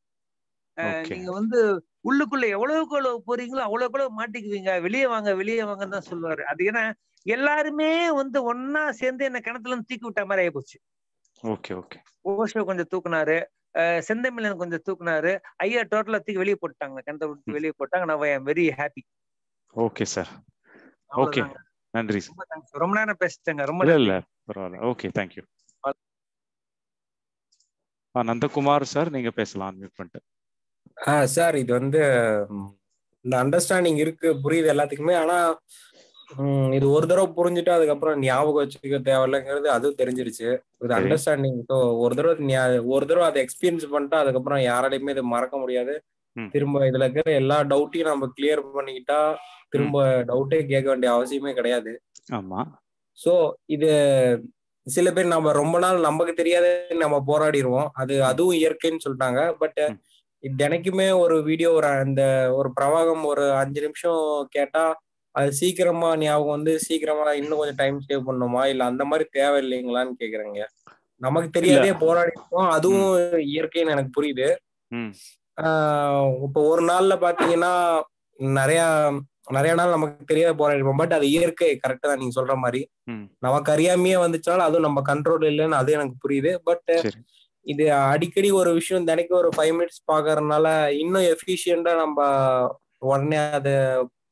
அஹ் ஓகே நீங்க வந்து உள்ளுக்குள்ள எவ்வளவுக்கு எவ்வளவு போறீங்களோ அவ்வளவுக்கு எவ்வளவு மாட்டிக்குவீங்க வெளியே வாங்க வெளியே வாங்கன்னு தான் சொல்லுவாரு அது ஏன்னா எல்லாருமே வந்து ஒன்னா சேர்ந்து என்ன கிணத்துல இருந்து தூக்கி விட்ட மாதிரி ஆயிப்போச்சு ஓகே ஓகே ஓஷோ கொஞ்சம் தூக்குனாரு அஹ் செந்தமிழன் கொஞ்சம் தூக்குனாரு ஐயா டோட்டலா தூக்கி வெளியே போட்டாங்க கிணத்த விட்டு வெளியே போட்டாங்க நான் I very happy okay sir okay நன்றி சார் ரொம்ப thanks. ரொம்ப நேரம் பேசிட்டேங்க ரொம்ப இல்ல நன்றி. இல்ல பரவாயில்ல ஓகே தேங்க்யூ ஆ நந்தகுமார் சார் நீங்க பேசலாம் அன்மியூட் பண்ணிட்டு ஆ சார் இது வந்து ம், இந்த அண்டர்ஸ்டாண்டிங் இருக்கு புரியுது எல்லாத்துக்குமே ஆனா ம், இது ஒரு தடவை புரிஞ்சுட்டு அதுக்கப்புறம் ஞாபகம் வச்சுக்க தேவையில்லைங்கிறது அதுவும் தெரிஞ்சிருச்சு இது சரி. அண்டர்ஸ்டாண்டிங் ஸோ ஒரு தடவை ஞா- ஒரு தடவை அதை எக்ஸ்பீரியன்ஸ் பண்ணிட்டா அதுக்கப்புறம் யாராலையுமே இதை மறக்க முடியாது ம். திரும்ப இதுல இருக்கிற எல்லா டவுட்டையும் நம்ம கிளியர் பண்ணிக்கிட்டா திரும்ப டவுட்டே கேட்க வேண்டிய அவசியமே கிடையாது ஆமா ஸோ இது சில பேர் நம்ம ரொம்ப நாள் நமக்கு தெரியாத நம்ம போராடிடுவோம் அது அதுவும் இயற்கைன்னு சொல்லிட்டாங்க பட் ம். தினைக்குமே ஒரு வீடியோ ஒரு அந்த ஒரு பிரவாகம் ஒரு அஞ்சு நிமிஷம் கேட்டா அது சீக்கிரமா ஞாபகம் வந்து சீக்கிரமா இன்னும் கொஞ்சம் டைம் சேவ் பண்ணுமா இல்ல அந்த மாதிரி தேவை இல்லைங்களான்னு கேக்குறேங்க நமக்கு தெரியாதே போராடிருக்கோம் அதுவும் இயற்கைன்னு எனக்கு புரியுது ம் ஆஹ் இப்போ ஒரு நாள்ல பாத்தீங்கன்னா நிறைய நிறைய நாள் நமக்கு தெரியாத போராடிருப்போம் பட் அது இயற்கை கரெக்டா தான் நீங்க சொல்ற மாதிரி ம் நமக்கு அறியாமையே வந்துச்சாலும் அதுவும் நம்ம கண்ட்ரோல் இல்லைன்னு அது எனக்கு புரியுது பட் சரி இது அடிக்கடி ஒரு விஷயம் தினைக்கு ஒரு ஃபைவ் மினிட்ஸ் பாக்குறதுனால இன்னும் எஃபிஷியண்டா நம்ம உடனே அதை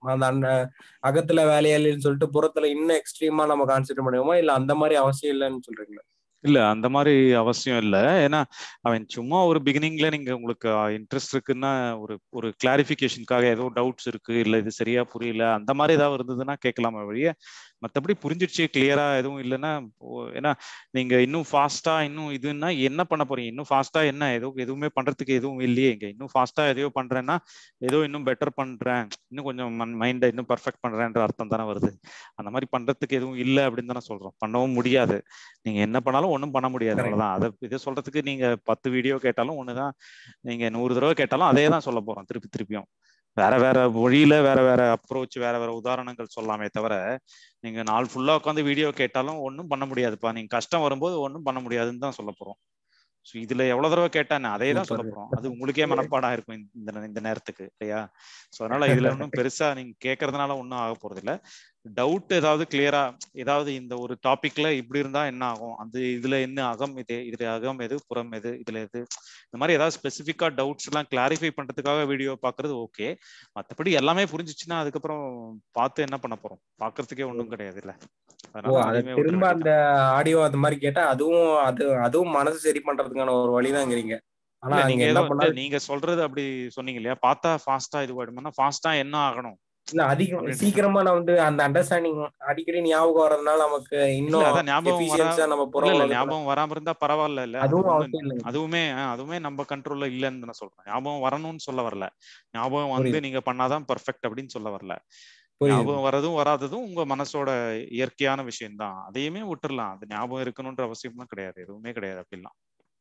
அந்த அண்ண அகத்துல வேலையாளின்னு சொல்லிட்டு புறத்துல இன்னும் எக்ஸ்ட்ரீமா நம்ம கான்சென்ட்ரேட் பண்ணுவோமா இல்ல அந்த மாதிரி அவசியம் இல்லைன்னு சொல்றீங்களா இல்ல அந்த மாதிரி அவசியம் இல்ல ஏன்னா அவன் சும்மா ஒரு பிகினிங்ல நீங்க உங்களுக்கு இன்ட்ரெஸ்ட் இருக்குன்னா ஒரு ஒரு கிளாரிபிகேஷனுக்காக ஏதோ டவுட்ஸ் இருக்கு இல்ல இது சரியா புரியல அந்த மாதிரி ஏதாவது இருந்ததுன்னா கேட்கலாமா வழிய மத்தபடி புரிஞ்சிடுச்சு கிளியரா எதுவும் இல்லைன்னா ஓ- ஏன்னா நீங்க இன்னும் ஃபாஸ்டா இன்னும் இதுன்னா என்ன பண்ண போறீங்க இன்னும் ஃபாஸ்டா என்ன ஏதோ எதுவுமே பண்றதுக்கு எதுவும் இல்லையே இங்க இன்னும் ஃபாஸ்டா எதையோ பண்றேன்னா ஏதோ இன்னும் பெட்டர் பண்றேன் இன்னும் கொஞ்சம் மைண்டை இன்னும் பர்ஃபெக்ட் பண்றேன்ற அர்த்தம் தானே வருது அந்த மாதிரி பண்றதுக்கு எதுவும் இல்லை அப்படின்னு தானே சொல்றோம் பண்ணவும் முடியாது நீங்க என்ன பண்ணாலும் ஒன்றும் பண்ண முடியாது Correct. அவ்வளவுதான் அதை இதை சொல்றதுக்கு நீங்க பத்து வீடியோ கேட்டாலும் ஒண்ணுதான் நீங்க நூறு தடவை கேட்டாலும் அதே தான் சொல்ல போறோம் திருப்பி திருப்பியும் வேற வேற மொழியில வேற வேற அப்ரோச் வேற வேற உதாரணங்கள் சொல்லாமே தவிர நீங்க நாள் ஃபுல்லா உட்காந்து வீடியோ கேட்டாலும் ஒன்றும் பண்ண முடியாதுப்பா நீங்க கஷ்டம் வரும்போது ஒன்றும் பண்ண முடியாதுன்னு தான் சொல்ல போறோம் ஸோ இதுல எவ்வளவு தடவை கேட்டானே அதே தான் சொல்ல Super. போறோம் அது உங்களுக்கே மனப்பாடம் இருக்கும் இந்த இந்த- இந்த நேரத்துக்கு இல்லையா ஸோ அதனால இதுல ஒன்றும் பெருசா நீங்க கேட்கறதுனால ஒன்றும் ஆக போறது இல்ல டவுட் ஏதாவது கிளியரா ஏதாவது இந்த ஒரு டாபிக்ல இப்படி இருந்தா என்ன ஆகும் அந்த இதுல என்ன அகம் இது இதுல அகம் எது புறம் எது இதுல எது இந்த மாதிரி ஏதாவது ஸ்பெசிஃபிக்கா டவுட்ஸ் எல்லாம் கிளாரிஃபை பண்றதுக்காக வீடியோ பாக்குறது ஓகே மத்தபடி எல்லாமே புரிஞ்சிச்சுன்னா அதுக்கப்புறம் பார்த்து என்ன பண்ண போறோம் பாக்குறதுக்கே ஒண்ணும் கிடையாது இல்ல ஓ அதனால அத அதையுமே விட்டுற திரும்ப அந்த வேண்டியதுதான். ஆடியோ அந்த மாதிரி கேட்டா அதுவும் அது அதுவும் மனசு சரி பண்றதுக்கான ஒரு வழிதாங்கிறீங்க ஆனா இல்ல அங்க நீங்க என்ன ஏதோ பண்ணா இல்ல, நீங்க சொல்றது அப்படி சொன்னீங்க இல்லையா பார்த்தா ஃபாஸ்டா இது ஆயிடுமா ஃபாஸ்டா என்ன ஆகணும் இல்ல அதிகம் அப்படின்னு. சீக்கிரமா நான் வந்து அந்த அண்டர்ஸ்டாண்டிங் அடிக்கடி ஞாபகம் வர்றதுனால நமக்கு இல்ல இன்னும் அதான் ஞாபகம் வரா எஃபிஷியன்ஸா நம்ம புற இல்ல இல்ல உலகத்துல ஞாபகம் வராம இருந்தா பரவாயில்ல இல்ல அது அதுவும் ஒண்ணு அவசியம் இல்லைங்க அதுவுமே ஆ, அதுவுமே நம்ம கண்ட்ரோல்ல இல்லைன்னு நான் சொல்றேன் ஞாபகம் வரணும்னு சொல்ல வரல ஞாபகம் வந்து புரியுது நீங்க பண்ணாதான் பர்ஃபெக்ட் அப்படின்னு சொல்ல வரல புரியுது ஞாபகம் வரதும் வராததும் உங்க மனசோட இயற்கையான விஷயம்தான் அதையுமே விட்டுறலாம் அது ஞாபகம் இருக்கணும்ன்ற அவசியம்லாம் கிடையாது எதுவுமே கிடையாது அப்படிலாம்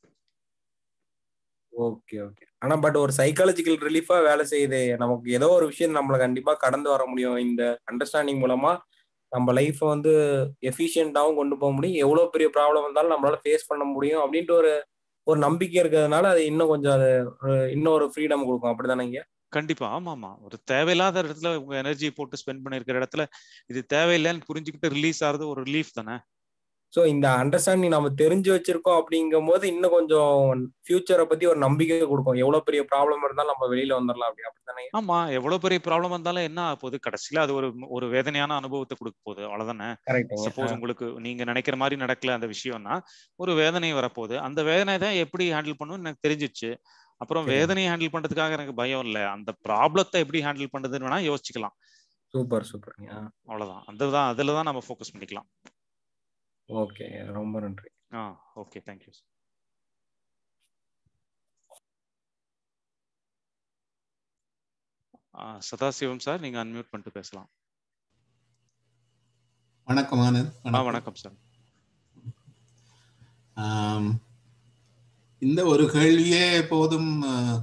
ஓகே ஓகே ஆனா பட் ஒரு சைக்காலஜிக்கல் ரிலீஃபா வேலை செய்யுது நமக்கு ஏதோ ஒரு விஷயம் நம்மள கண்டிப்பா கடந்து வர முடியும் இந்த அண்டர்ஸ்டாண்டிங் மூலமா நம்ம லைஃப் வந்து எஃபிஷியன்டாவும் கொண்டு போக முடியும் எவ்வளவு பெரிய ப்ராப்ளம் வந்தாலும் நம்மளால ஃபேஸ் பண்ண முடியும் அப்படின்ட்டு ஒரு ஒரு நம்பிக்கை இருக்கிறதுனால அது இன்னும் கொஞ்சம் அது ஒரு- இன்னும் ஒரு ஃப்ரீடம் கொடுக்கும் அப்படிதானேங்க கண்டிப்பா ஆமா ஆமா ஒரு தேவையில்லாத இடத்துல உங்க எனர்ஜி போட்டு ஸ்பெண்ட் பண்ணிருக்கிற இடத்துல இது தேவையில்லைன்னு புரிஞ்சுக்கிட்டு ரிலீஸ் ஆகுறது ஒரு ரிலீஃப் தானே ஸோ இந்த அண்டர்ஸ்டாண்டிங் நம்ம தெரிஞ்சு வச்சிருக்கோம் அப்படிங்கும் போது இன்னும் கொஞ்சம் ஃபியூச்சரை பத்தி ஒரு நம்பிக்கை கொடுக்கும் எவ்வளவு பெரிய ப்ராப்ளம் இருந்தாலும் நம்ம வெளியில வந்துடலாம் அப்படி அப்படித்தானே ஆமா எவ்வளவு பெரிய ப்ராப்ளம் வந்தாலும் என்ன ஆக போகுது கடைசியில அது ஒரு ஒரு வேதனையான அனுபவத்தை கொடுக்க போகுது அவ்வளவுதானே கரெக்டுங்க சப்போஸ் உங்களுக்கு நீங்க நினைக்கிற மாதிரி நடக்கல அந்த விஷயம்னா ஒரு வேதனை வரப்போகுது அந்த வேதனை தான் எப்படி ஹேண்டில் பண்ணணும்னு எனக்கு தெரிஞ்சிச்சு அப்புறம் சரி. வேதனையை ஹேண்டில் பண்றதுக்காக எனக்கு பயம் இல்ல அந்த ப்ராப்ளத்தை எப்படி ஹேண்டில் பண்றதுன்னு வேணா யோசிச்சுக்கலாம் சூப்பர் சூப்பர் அவ்வளவுதான் அதுதான் அதுல தான் நம்ம ஃபோக்கஸ் பண்ணிக்கலாம் ஓகே ரொம்ப நன்றி ஆ ஓகே தேங்க்யூ சதாசிவம் சார் நீங்க அன்மியூட் பண்ணிட்டு பேசலாம் வணக்கம் ஆனந்த் ஆ வணக்கம் சார் ஆம், இந்த ஒரு கேள்வியே போதும் அஹ்,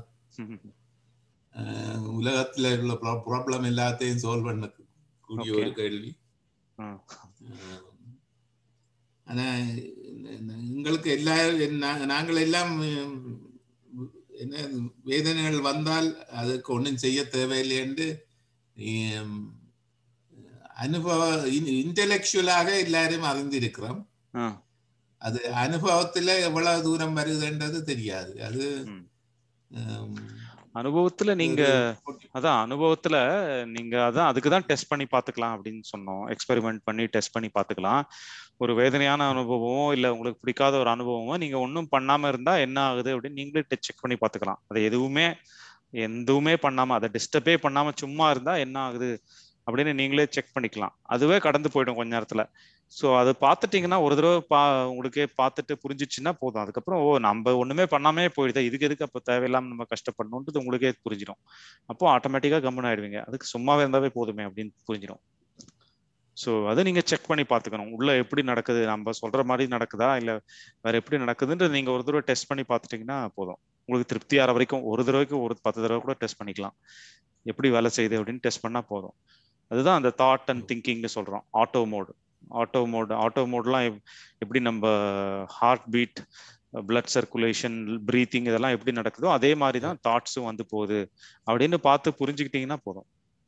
அஹ், உலகத்துல உள்ள ப்ராப்ளம் எல்லாத்தையும் சால்வ் பண்ண கூடிய Okay. ஒரு கேள்வி ஆ. ஆம், ஆனா ந- எங்களுக்கு எல்லா நா- நாங்கள் எல்லாம் உம், என்ன வேதனைகள் வந்தால் அதுக்கு ஒன்றும் செய்ய தேவையில்லை என்று உம், அனுபவ இன்டெலெக்சுவலாக எல்லாரும் அறிந்திருக்கிறோம் ஆ அது அனுபவத்துல எவ்வளவு தூரம் வருதுன்றது தெரியாது அது ம். உம், அனுபவத்துல நீங்க ஒரு- அதான் அனுபவத்துல நீங்க அதான் அதுக்கு தான் டெஸ்ட் பண்ணி பார்த்துக்கலாம் அப்படின்னு சொன்னோம் எக்ஸ்பெரிமெண்ட் பண்ணி டெஸ்ட் பண்ணி பார்த்துக்கலாம் ஒரு வேதனையான அனுபவமோ இல்ல உங்களுக்கு பிடிக்காத ஒரு அனுபவமோ நீங்க ஒன்றும் பண்ணாம இருந்தா என்ன ஆகுது அப்படின்னு நீங்களே செக் பண்ணி பார்த்துக்கலாம் அது எதுவுமே எதுவுமே பண்ணாம அதை டிஸ்டர்பே பண்ணாம சும்மா இருந்தா என்ன ஆகுது அப்படின்னு நீங்களே செக் பண்ணிக்கலாம் அதுவே கடந்து போயிடும் கொஞ்ச நேரத்துல ஸோ அது பார்த்துட்டீங்கன்னா ஒரு தடவை பா உங்களுக்கே பார்த்துட்டு புரிஞ்சிச்சுன்னா போதும் அதுக்கப்புறம் ஓ நம்ம ஒண்ணுமே பண்ணாமே போயிடுது இதுக்கு எதுக்கு அப்போ தேவையில்லாம நம்ம கஷ்டப்படணுன்றது உங்களுக்கே புரிஞ்சிடும் அப்போ ஆட்டோமேட்டிக்காக கம்மன் ஆயிடுவீங்க அதுக்கு சும்மாவே இருந்தாவே போதுமே அப்படின்னு புரிஞ்சிடும் ஸோ அதை நீங்க செக் பண்ணி பார்த்துக்கணும் உள்ள எப்படி நடக்குது நம்ம சொல்ற மாதிரி நடக்குதா இல்லை வேற எப்படி நடக்குதுன்றது நீங்க ஒரு தடவை டெஸ்ட் பண்ணி பார்த்துட்டீங்கன்னா போதும் உங்களுக்கு திருப்தி ஆகிற வரைக்கும் ஒரு தடவைக்கு ஒரு பத்து தடவை கூட டெஸ்ட் பண்ணிக்கலாம் எப்படி வேலை செய்யுது அப்படின்னு டெஸ்ட் பண்ணா போதும் அதுதான் அந்த தாட் அண்ட் திங்கிங்னு சொல்றோம் auto mode auto mode auto மோட்லாம் எப்படி நம்ம heart beat blood circulation breathing இதெல்லாம் எப்படி நடக்குதோ அதே மாதிரி தான் தாட்ஸும் வந்து போகுது அப்படின்னு பார்த்து புரிஞ்சுக்கிட்டீங்கன்னா போதும்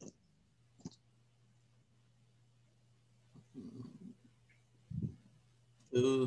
அது-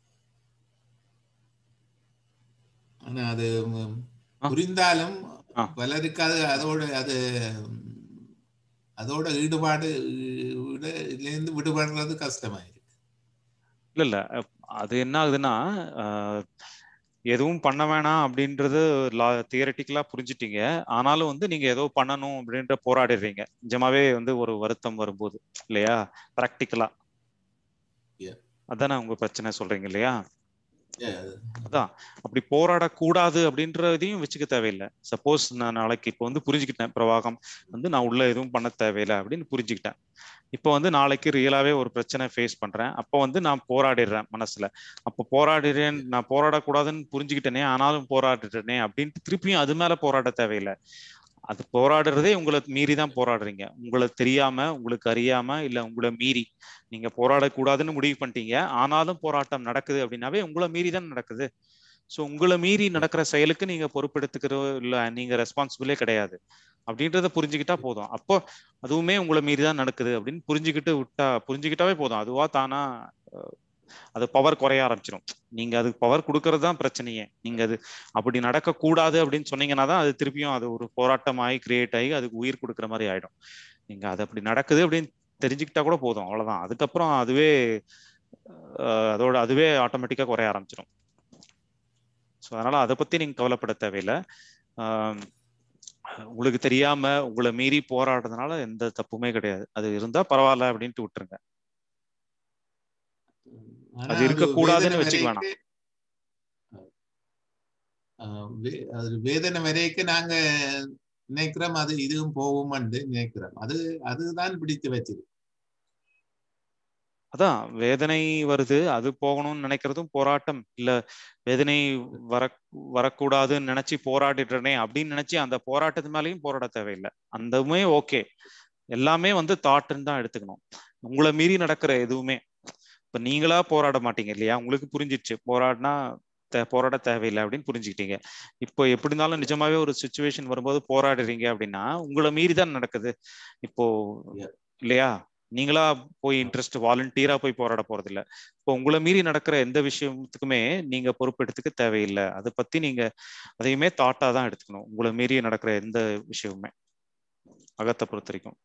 ஆனா அது ம், ஆ. புரிந்தாலும் ஆ. பலருக்கு அது அதோட அது ம், அதோட ஈடுபாடு விட- இருந்து விடுபடுறது கஷ்டமாயிருக்கு இல்ல இல்ல அஹ் அது என்ன ஆகுதுன்னா அஹ், எதுவும் பண்ண வேணாம் அப்படின்றது தியரட்டிக்கலா புரிஞ்சுட்டீங்க ஆனாலும் வந்து நீங்க ஏதோ பண்ணணும் அப்படின்ற போராடிடுறீங்க நிஜமாவே வந்து ஒரு வருத்தம் வரும்போது இல்லையா ப்ராக்டிக்கலா Yeah. அதானே உங்க பிரச்சனை சொல்றீங்க இல்லையா Yeah, அதான் அப்படி போராடக்கூடாது அப்படின்றதையும் வச்சுக்க தேவையில்லை சப்போஸ் நான் நாளைக்கு இப்போ வந்து புரிஞ்சுக்கிட்டேன் பிரவாகம் வந்து நான் உள்ள எதுவும் பண்ண தேவையில்லை அப்படின்னு புரிஞ்சுக்கிட்டேன் இப்போ வந்து நாளைக்கு ரியலாவே ஒரு பிரச்சனை ஃபேஸ் பண்றேன் அப்போ வந்து நான் போராடிடுறேன் மனசுல அப்போ போராடிடுறேன் நான் போராடக்கூடாதுன்னு புரிஞ்சுக்கிட்டேனே ஆனாலும் போராடிட்டேனே அப்படின்ட்டு திருப்பியும் அது மேல போராட தேவையில்லை அது போராடுறதே உங்களை மீறி தான் போராடுறீங்க உங்களை தெரியாம உங்களுக்கு அறியாம இல்ல உங்களை மீறி நீங்க போராடக்கூடாதுன்னு முடிவு பண்ணிட்டீங்க ஆனாலும் போராட்டம் நடக்குது அப்படின்னாவே உங்களை மீறி தான் நடக்குது ஸோ உங்களை மீறி நடக்கிற செயலுக்கு நீங்க பொறுப்பெடுத்துக்கிறோ இல்ல நீங்க ரெஸ்பான்சிபிளே கிடையாது அப்படின்றத புரிஞ்சுக்கிட்டா போதும் அப்போ அதுவுமே உங்களை மீறி தான் நடக்குது அப்படின்னு புரிஞ்சுக்கிட்டு விட்டா புரிஞ்சுக்கிட்டாவே போதும் அதுவா தானா அஹ், அது பவர் குறைய ஆரம்பிச்சிடும் நீங்க அதுக்கு பவர் கொடுக்கறது தான் பிரச்சனையே நீங்க அது அப்படி நடக்கக்கூடாது அப்படின்னு சொன்னீங்கன்னா தான் அது திருப்பியும் அது ஒரு போராட்டமாகி கிரியேட் ஆகி அதுக்கு உயிர் கொடுக்குற மாதிரி ஆயிடும் நீங்க அது அப்படி நடக்குது அப்படின்னு தெரிஞ்சுக்கிட்டா கூட போதும் அவ்வளவுதான் அதுக்கப்புறம் அதுவே அஹ், அதோட அதுவே ஆட்டோமேட்டிக்கா குறைய ஆரம்பிச்சிடும் ஸோ அதனால அதை பத்தி நீங்க கவலைப்பட தேவையில்லை ஆம், உங்களுக்கு தெரியாம உங்களை மீறி போராடுறதுனால எந்த தப்புமே கிடையாது அது இருந்தா பரவாயில்ல அப்படின்ட்டு விட்டுருங்க ஆனா அது இருக்கக்கூடாதுன்னு வேதனை வச்சுக்க வேணாம். வரைக்கும், ஆஹ் வே- அது வேதனை வரைக்கும் நாங்க நினைக்கிறோம் அது இதுவும் போகும்னு நினைக்கிறோம் அது அதுதான் பிடித்து வச்சிருக்கு அதான் வேதனை வருது அது போகணும்னு நினைக்கிறதும் போராட்டம் இல்ல வேதனை வர வரக்கூடாதுன்னு நினைச்சு போராடிடுறனே அப்படின்னு நினைச்சு அந்த போராட்டத்து மேலயும் போராட தேவையில்லை அந்தமே ஓகே எல்லாமே வந்து தாட்டுன்னு தான் எடுத்துக்கணும் உங்களை மீறி நடக்கிற எதுவுமே இப்ப நீங்களா போராட மாட்டீங்க இல்லையா உங்களுக்கு புரிஞ்சிடுச்சு போராடினா தே- போராட தேவையில்லை அப்படின்னு புரிஞ்சுக்கிட்டீங்க இப்போ எப்படி இருந்தாலும் நிஜமாவே ஒரு சுச்சுவேஷன் வரும்போது போராடுறீங்க அப்படின்னா உங்களை மீறி தான் நடக்குது இப்போ Yeah. இல்லையா நீங்களா போய் இன்ட்ரெஸ்ட் வாலண்டியரா போய் போராட போறது இல்ல இப்போ உங்களை மீறி நடக்கிற எந்த விஷயத்துக்குமே நீங்க பொறுப்பெடுத்துக்க தேவையில்லை அதை பத்தி நீங்க அதையுமே தாட்டா தான் எடுத்துக்கணும் உங்களை மீறி நடக்கிற எந்த விஷயமுமே அகத்தை பொறுத்த வரைக்கும்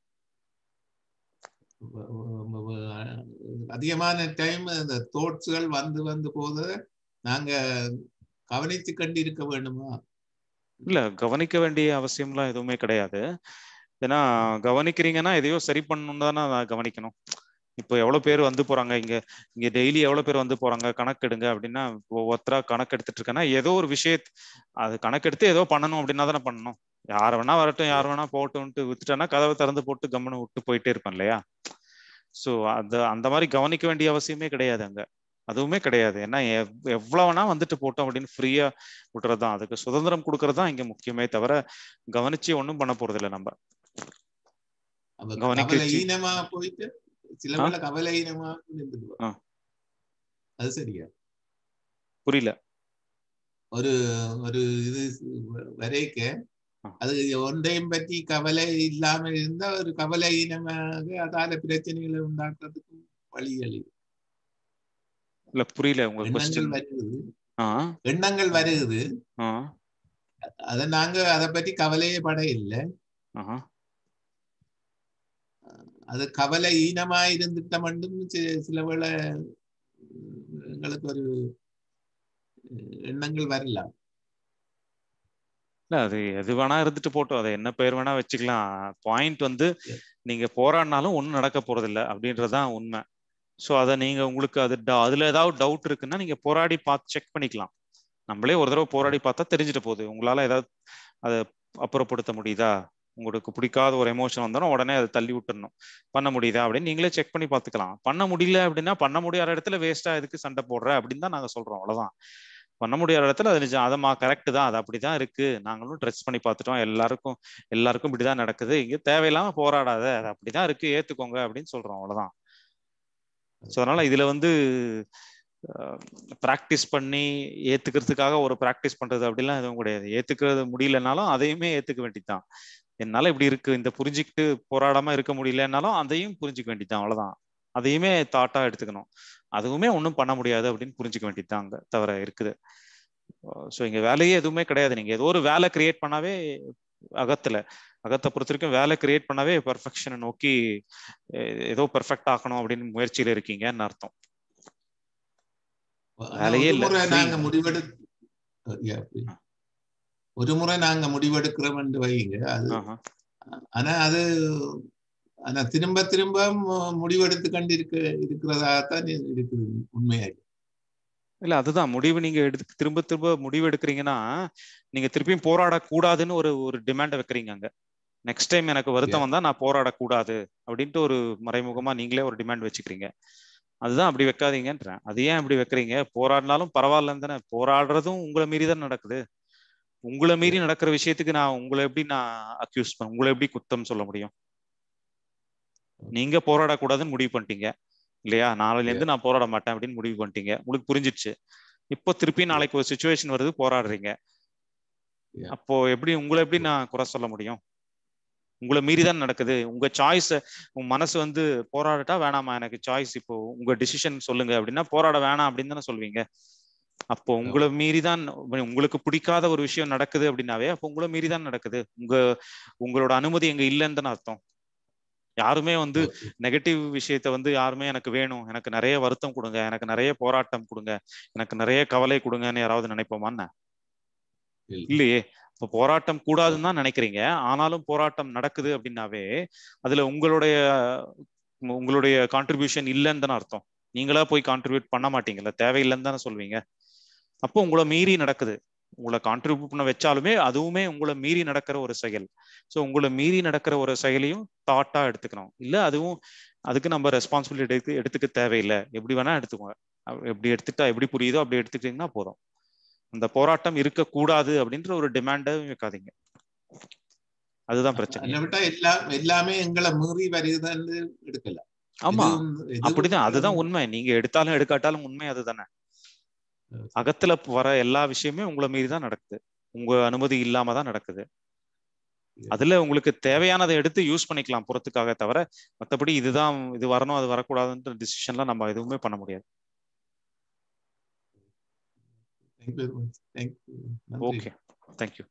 வ- வ- வ- அதிகமான டைம் இந்த தோட்ஸ்கள் வந்து வந்து போத நாங்க கவனித்து கண்டு இருக்க வேண்டுமா இல்ல கவனிக்க வேண்டிய அவசியம்லாம் எதுவுமே கிடையாது ஏன்னா கவனிக்கிறீங்கன்னா எதையோ சரி பண்ணணும் தானே நான் கவனிக்கணும் இப்போ எவ்வளவு பேர் வந்து போறாங்க இங்க இங்க டெய்லி எவ்வளவு பேர் வந்து போறாங்க கணக்கெடுங்க அப்படின்னா ஒவ்வொருத்தரா கணக்கு எடுத்துட்டு இருக்கேன்னா ஏதோ ஒரு விஷயத் அது கணக்கெடுத்து ஏதோ பண்ணணும் அப்படின்னா தானே பண்ணணும் யார் வேணா வரட்டும் யார் வேணா போகட்டும்ட்டு வித்துட்டேன்னா கதவை திறந்து போட்டு கம்முன்னு விட்டு போயிட்டே இருப்பேன் இல்லையா சோ அந்த அந்த மாதிரி கவனிக்க வேண்டிய அவசியமே கிடையாது அங்க அதுவுமே கிடையாது ஏன்னா எவ்- எவ்வளவு வேணா வந்துட்டு போட்டோம் அப்படின்னு ஃப்ரீயா விட்டுறது தான் அதுக்கு சுதந்திரம் கொடுக்கறது தான் இங்க முக்கியமே தவிர கவனிச்சு ஒண்ணும் பண்ண போறது இல்லை நம்ம அப்ப கவனிக்க கவலை வச்சு- ஈனமா போயிட்டு சில ஆ? வேளை கவலை ஈனமா இருந்துடுவோம் ஆ. அது சரியா புரியல ஒரு ஒரு இது வரைக்க ஆ. அது ஒன்றையும் பற்றி கவலை இல்லாம இருந்தா ஒரு கவலை இனமாக அதால பிரச்சனைகளை உண்டாக்குறதுக்கு வழிகள் இருக்கு. இல்ல புரியல உங்க எண்ணங்கள் கொஸ்டின் வருகுது ஆ எண்ணங்கள் வருகுது ஆ அத நாங்க அதை பற்றி கவலையே பட இல்லை ஆஹா அது கவலை ஈனமா இருந்துட்ட மட்டும் சி- சில வேளை உம், எங்களுக்கு ஒரு அஹ், எண்ணங்கள் வரலாம் இல்ல அது எது வேணா இருந்துட்டு போட்டோம் அதை என்ன பேர் வேணா வச்சுக்கலாம் பாயிண்ட் வந்து Yeah. நீங்க போராடினாலும் ஒண்ணும் நடக்க போறது இல்ல அப்படின்றதுதான் உண்மை சோ அத நீங்க உங்களுக்கு அது டா- அதுல ஏதாவது டவுட் இருக்குன்னா நீங்க போராடி பார்த்து செக் பண்ணிக்கலாம் நம்மளே ஒரு தடவை போராடி பார்த்தா தெரிஞ்சுட்டு போகுது உங்களால ஏதாவது அதை அப்புறப்படுத்த முடியுதா உங்களுக்கு பிடிக்காத ஒரு எமோஷன் வந்தாலும் உடனே அதை தள்ளி விட்டுறணும் பண்ண முடியுதா அப்படின்னு நீங்களே செக் பண்ணி பார்த்துக்கலாம் பண்ண முடியல அப்படின்னா பண்ண முடியாத இடத்துல வேஸ்டா எதுக்கு சண்டை போடுற அப்படின்னு தான் நாங்க சொல்றோம் அவ்வளவுதான் பண்ண முடியாத இடத்துல அது நிஜம் அதமா கரெக்ட் தான் அது அப்படிதான் இருக்கு நாங்களும் ட்ரெஸ் பண்ணி பார்த்துட்டோம் எல்லாருக்கும் எல்லாருக்கும் இப்படிதான் நடக்குது இங்க தேவையில்லாம போராடாத அது அப்படிதான் இருக்கு ஏத்துக்கோங்க அப்படின்னு சொல்றோம் அவ்வளவுதான் ஸோ அதனால இதுல வந்து ப்ராக்டிஸ் பண்ணி ஏத்துக்கிறதுக்காக ஒரு ப்ராக்டிஸ் பண்றது அப்படிலாம் எதுவும் கிடையாது ஏத்துக்கிறது முடியலனாலும் அதையுமே ஏத்துக்க வேண்டியதுதான் என்னால இப்படி இருக்கு இந்த புரிஞ்சுக்கிட்டு போராடாம இருக்க முடியலனாலும் அதையும் புரிஞ்சுக்க வேண்டியதுதான் அவ்வளவுதான் அதையுமே தாட்டா எடுத்துக்கணும் அதுவுமே ஒன்றும் பண்ண முடியாது அப்படின்னு புரிஞ்சுக்க வேண்டியதுதான் அங்க தவிர இருக்குது ஸோ இங்க வேலையே எதுவுமே கிடையாது நீங்க ஏதோ ஒரு வேலை கிரியேட் பண்ணாவே அகத்துல அகத்தை பொறுத்த வரைக்கும் வேலை கிரியேட் பண்ணவே பெர்ஃபெக்ஷனை நோக்கி அஹ், ஏதோ பெர்ஃபெக்ட் ஆக்கணும் அப்படின்னு முயற்சியில இருக்கீங்கன்னு அர்த்தம் ஆனா வேலையே ஒரு இல்ல, முறை free. நாங்க முடிவெடு Yeah, free. ஒரு முறை நாங்க முடிவெடுக்கிறோம் என்று வைங்க அது ஆஹா. ஆனா அது ஆனா திரும்ப திரும்ப மு- முடிவெடுத்து கொண்டு இருக்க இருக்கிறதாகத்தான் இருக்குது உண்மையாக இல்ல அதுதான் முடிவு நீங்க எடுத்து திரும்ப திரும்ப முடிவு எடுக்கிறீங்கன்னா நீங்க திருப்பியும் போராடக்கூடாதுன்னு ஒரு ஒரு டிமாண்டை வைக்கிறீங்க அங்க நெக்ஸ்ட் டைம் எனக்கு வருத்தம் வந்தா நான் போராடக்கூடாது அப்படின்ட்டு ஒரு மறைமுகமா நீங்களே ஒரு டிமாண்ட் வச்சுக்கிறீங்க அதுதான் அப்படி வைக்காதீங்கன்றேன் அது ஏன் அப்படி வைக்கிறீங்க போராடினாலும் பரவாயில்லன்னு தானே போராடுறதும் உங்களை மீறி தான் நடக்குது உங்களை மீறி நடக்கிற விஷயத்துக்கு நான் உங்களை எப்படி நான் அக்யூஸ் பண்ண உங்களை எப்படி குத்தம் சொல்ல முடியும் நீங்க போராடக்கூடாதுன்னு முடிவு பண்ணிட்டீங்க இல்லையா நாளையில இருந்து நான் போராட மாட்டேன் அப்படின்னு முடிவு பண்ணிட்டீங்க உங்களுக்கு புரிஞ்சிடுச்சு இப்போ திருப்பி நாளைக்கு ஒரு சுச்சுவேஷன் வருது போராடுறீங்க Yeah. அப்போ எப்படி உங்களை எப்படி நான் குறை சொல்ல முடியும் உங்களை மீறி தான் நடக்குது உங்க சாய்ஸ் உங்க மனசு வந்து போராடட்டா வேணாமா எனக்கு சாய்ஸ் இப்போ உங்க டிசிஷன் சொல்லுங்க அப்படின்னா போராட வேணாம் அப்படின்னு தானே சொல்வீங்க அப்போ உங்களை மீறி தான் உங்களுக்கு பிடிக்காத ஒரு விஷயம் நடக்குது அப்படின்னாவே அப்போ உங்களை மீறி தான் நடக்குது உங்க உங்களோட அனுமதி எங்க இல்லைன்னு தானே அர்த்தம் யாருமே வந்து நெகட்டிவ் விஷயத்த வந்து யாருமே எனக்கு வேணும் எனக்கு நிறைய வருத்தம் கொடுங்க எனக்கு நிறைய போராட்டம் கொடுங்க எனக்கு நிறைய கவலை கொடுங்கன்னு யாராவது நினைப்போமான்னு இல்ல. இல்லையே இப்போ போராட்டம் கூடாதுன்னு தான் நினைக்கிறீங்க ஆனாலும் போராட்டம் நடக்குது அப்படின்னாவே அதுல உங்களுடைய உங்களுடைய கான்ட்ரிபியூஷன் இல்லைன்னு தானே அர்த்தம் நீங்களா போய் கான்ட்ரிபியூட் பண்ண மாட்டீங்கல்ல தேவையில்லைன்னு தானே சொல்வீங்க அப்போ உங்களை மீறி நடக்குது உங்களை கான்ட்ரிபியூட் பண்ண வச்சாலுமே அதுவுமே உங்களை மீறி நடக்கிற ஒரு செயல் ஸோ உங்களை மீறி நடக்கிற ஒரு செயலையும் தாட்டா எடுத்துக்கணும் இல்ல அதுவும் அதுக்கு நம்ம ரெஸ்பான்சிபிலிட்டி எடுத்து எடுத்துக்க தேவையில்லை எப்படி வேணா எடுத்துக்கோங்க அஹ் எப்படி எடுத்துட்டா எப்படி புரியுதோ அப்படி எடுத்துக்கிட்டீங்கன்னா போதும் அந்த போராட்டம் இருக்கக்கூடாது அப்படின்ற ஒரு டிமாண்டை வைக்காதீங்க அதுதான் பிரச்சனை அதை விட்டா எல்லாம் எல்லாமே எங்களை மீறி வருதுன்னு எடுக்கலாம் ஆமா எதுவும்- எதுவும் அப்படிதான் அதுதான் உண்மை நீங்க எடுத்தாலும் எடுக்காட்டாலும் உண்மை அதுதானே அகத்துல வர எல்லா விஷயமே உங்களை மீறி தான் நடக்குது உங்க அனுமதி இல்லாம தான் நடக்குது அதுல உங்களுக்கு தேவையானதை எடுத்து யூஸ் பண்ணிக்கலாம் புறத்துக்காக தவிர மத்தபடி இதுதான் இது வரணும் அது வரக்கூடாதுன்ற டிசிஷன்லாம் நம்ம எதுவுமே பண்ண முடியாது Thank you very much. Thank you. நன்றி. ஓகே தேங்க்யூ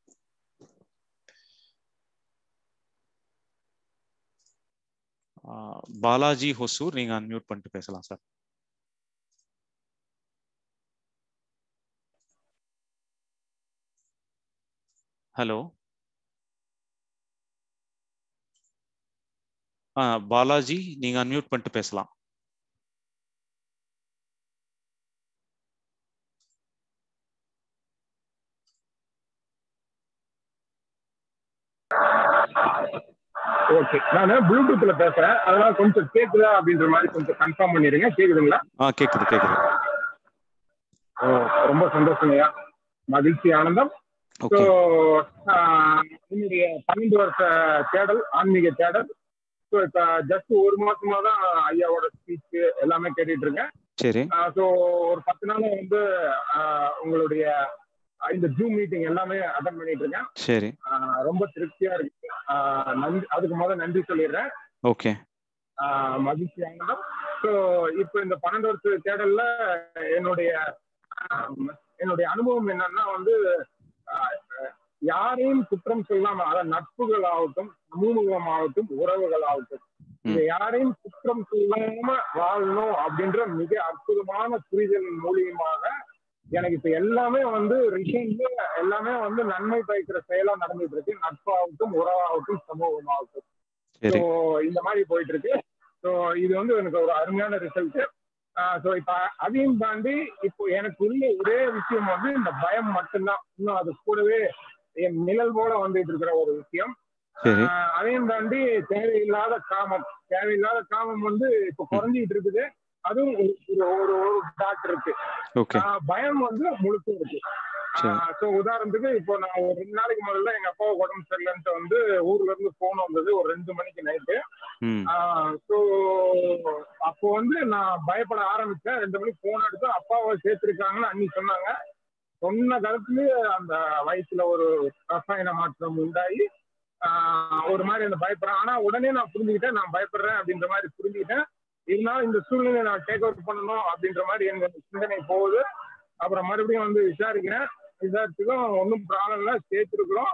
பாலாஜி ஹொசூர் நீங்க அன்மியூட் பண்ணிட்டு பேசலாம் சார் ஹலோ ஆ பாலாஜி நீங்க அன்மியூட் பண்ணிட்டு பேசலாம் ஓகே நான் ப்ளூடூத்ல பேசுறேன் அதனால கொஞ்சம் கேக்குதா அப்படின்ற மாதிரி கொஞ்சம் கன்ஃபார்ம் பண்ணிடுங்க கேக்குதுங்களா ஆ கேக்குது கேக்குது ஓ, ரொம்ப சந்தோஷங்கய்யா மகிழ்ச்சி ஆனந்தம் ஸோ ஓகே என்னுடைய பன்னெண்டு வருஷ தேடல் ஆன்மீக தேடல் ஸோ இப்போ ஜஸ்ட் ஒரு மாசமா தான் ஐயாவோட ஸ்பீச் எல்லாமே கேட்டுட்டு இருக்கேன் சரி ஸோ ஒரு பத்து நாள் வந்து ஆஹ், உங்களுடைய இந்த ஜூம் மீட்டிங் எல்லாமே அட்டன் பண்ணிட்டு இருக்கேன் சரி ஆஹ், ரொம்ப திருப்தியா இருக்கு ஆஹ், நன்றி அதுக்கு முதல்ல நன்றி சொல்லிடுறேன் ஓகே ஆஹ் மகிழ்ச்சி ஆனந்தம் ஸோ இப்போ இந்த பன்னெண்டு வருஷ தேடல்ல என்னுடைய ஆஹ் என்னுடைய அனுபவம் என்னன்னா வந்து ஆஹ் யாரையும் குற்றம் சொல்லாம அதாவது நட்புகள் ஆகட்டும் சமூகம் ஆகட்டும் உறவுகள் ஆகட்டும் இந்த யாரையும் குற்றம் சொல்லாம வாழணும் அப்படின்ற மிக அற்புதமான புரிதல் மூலியமாக எனக்கு இப்ப எல்லாமே வந்து ரிசைன்ல எல்லாமே வந்து நன்மை பயக்கிற செயலா நடந்துட்டு இருக்கு நட்பாகட்டும் உறவாகட்டும் சமூகமாகட்டும் சரி ஸோ இந்த மாதிரி போயிட்டு இருக்கு ஸோ இது வந்து எனக்கு ஒரு அருமையான ரிசல்ட் ஸோ இப்போ அதையும் தாண்டி இப்போ எனக்கு உள்ள ஒரே விஷயம் வந்து இந்த பயம் மட்டும்தான் இன்னும் அது கூடவே என் நிழல் போல வந்துட்டு இருக்கிற ஒரு விஷயம் சரி ஆஹ் அதையும் தாண்டி தேவையில்லாத காமம் தேவையில்லாத காமம் வந்து இப்போ குறைஞ்சிட்டு இருக்குது அதுவும் ஒரு ஒரு ஒரு டாட் இருக்கு ஓகே ஆஹ் பயம் வந்து முழுக்க இருக்கு சரி ஸோ உதாரணத்துக்கு இப்போ நான் ஒரு ரெண்டு நாளைக்கு முதல்ல எங்க அப்பா உடம்பு சரியில்லைன்ட்டு வந்து ஊர்ல இருந்து போன் வந்தது ஒரு ரெண்டு மணிக்கு நைட்டு ம் ஸோ அப்போ வந்து நான் பயப்பட ஆரம்பிச்சேன் ரெண்டு மணிக்கு போன் எடுத்து அப்பாவை சேர்த்திருக்காங்கன்னு அன்னி சொன்னாங்க சொன்ன காலத்துலயே அந்த வயசுல ஒரு ரசாயன மாற்றம் உண்டாகி ஆஹ் ஒரு மாதிரி அந்த பயப்படுறேன் ஆனா உடனே நான் புரிஞ்சுக்கிட்டேன் நான் பயப்படுறேன் அப்படின்ற மாதிரி புரிஞ்சுக்கிட்டேன் இருந்தாலும் இந்த சூழ்நிலையை நான் டேக் அவுட் பண்ணணும் அப்படின்ற மாதிரி எனக்கு சிந்தனை போகுது அப்புறம் மறுபடியும் வந்து விசாரிக்கிறேன் விசாரிச்சுக்கும் ஒன்றும் ப்ராப்ளம் இல்லை சேர்த்துருக்குறோம்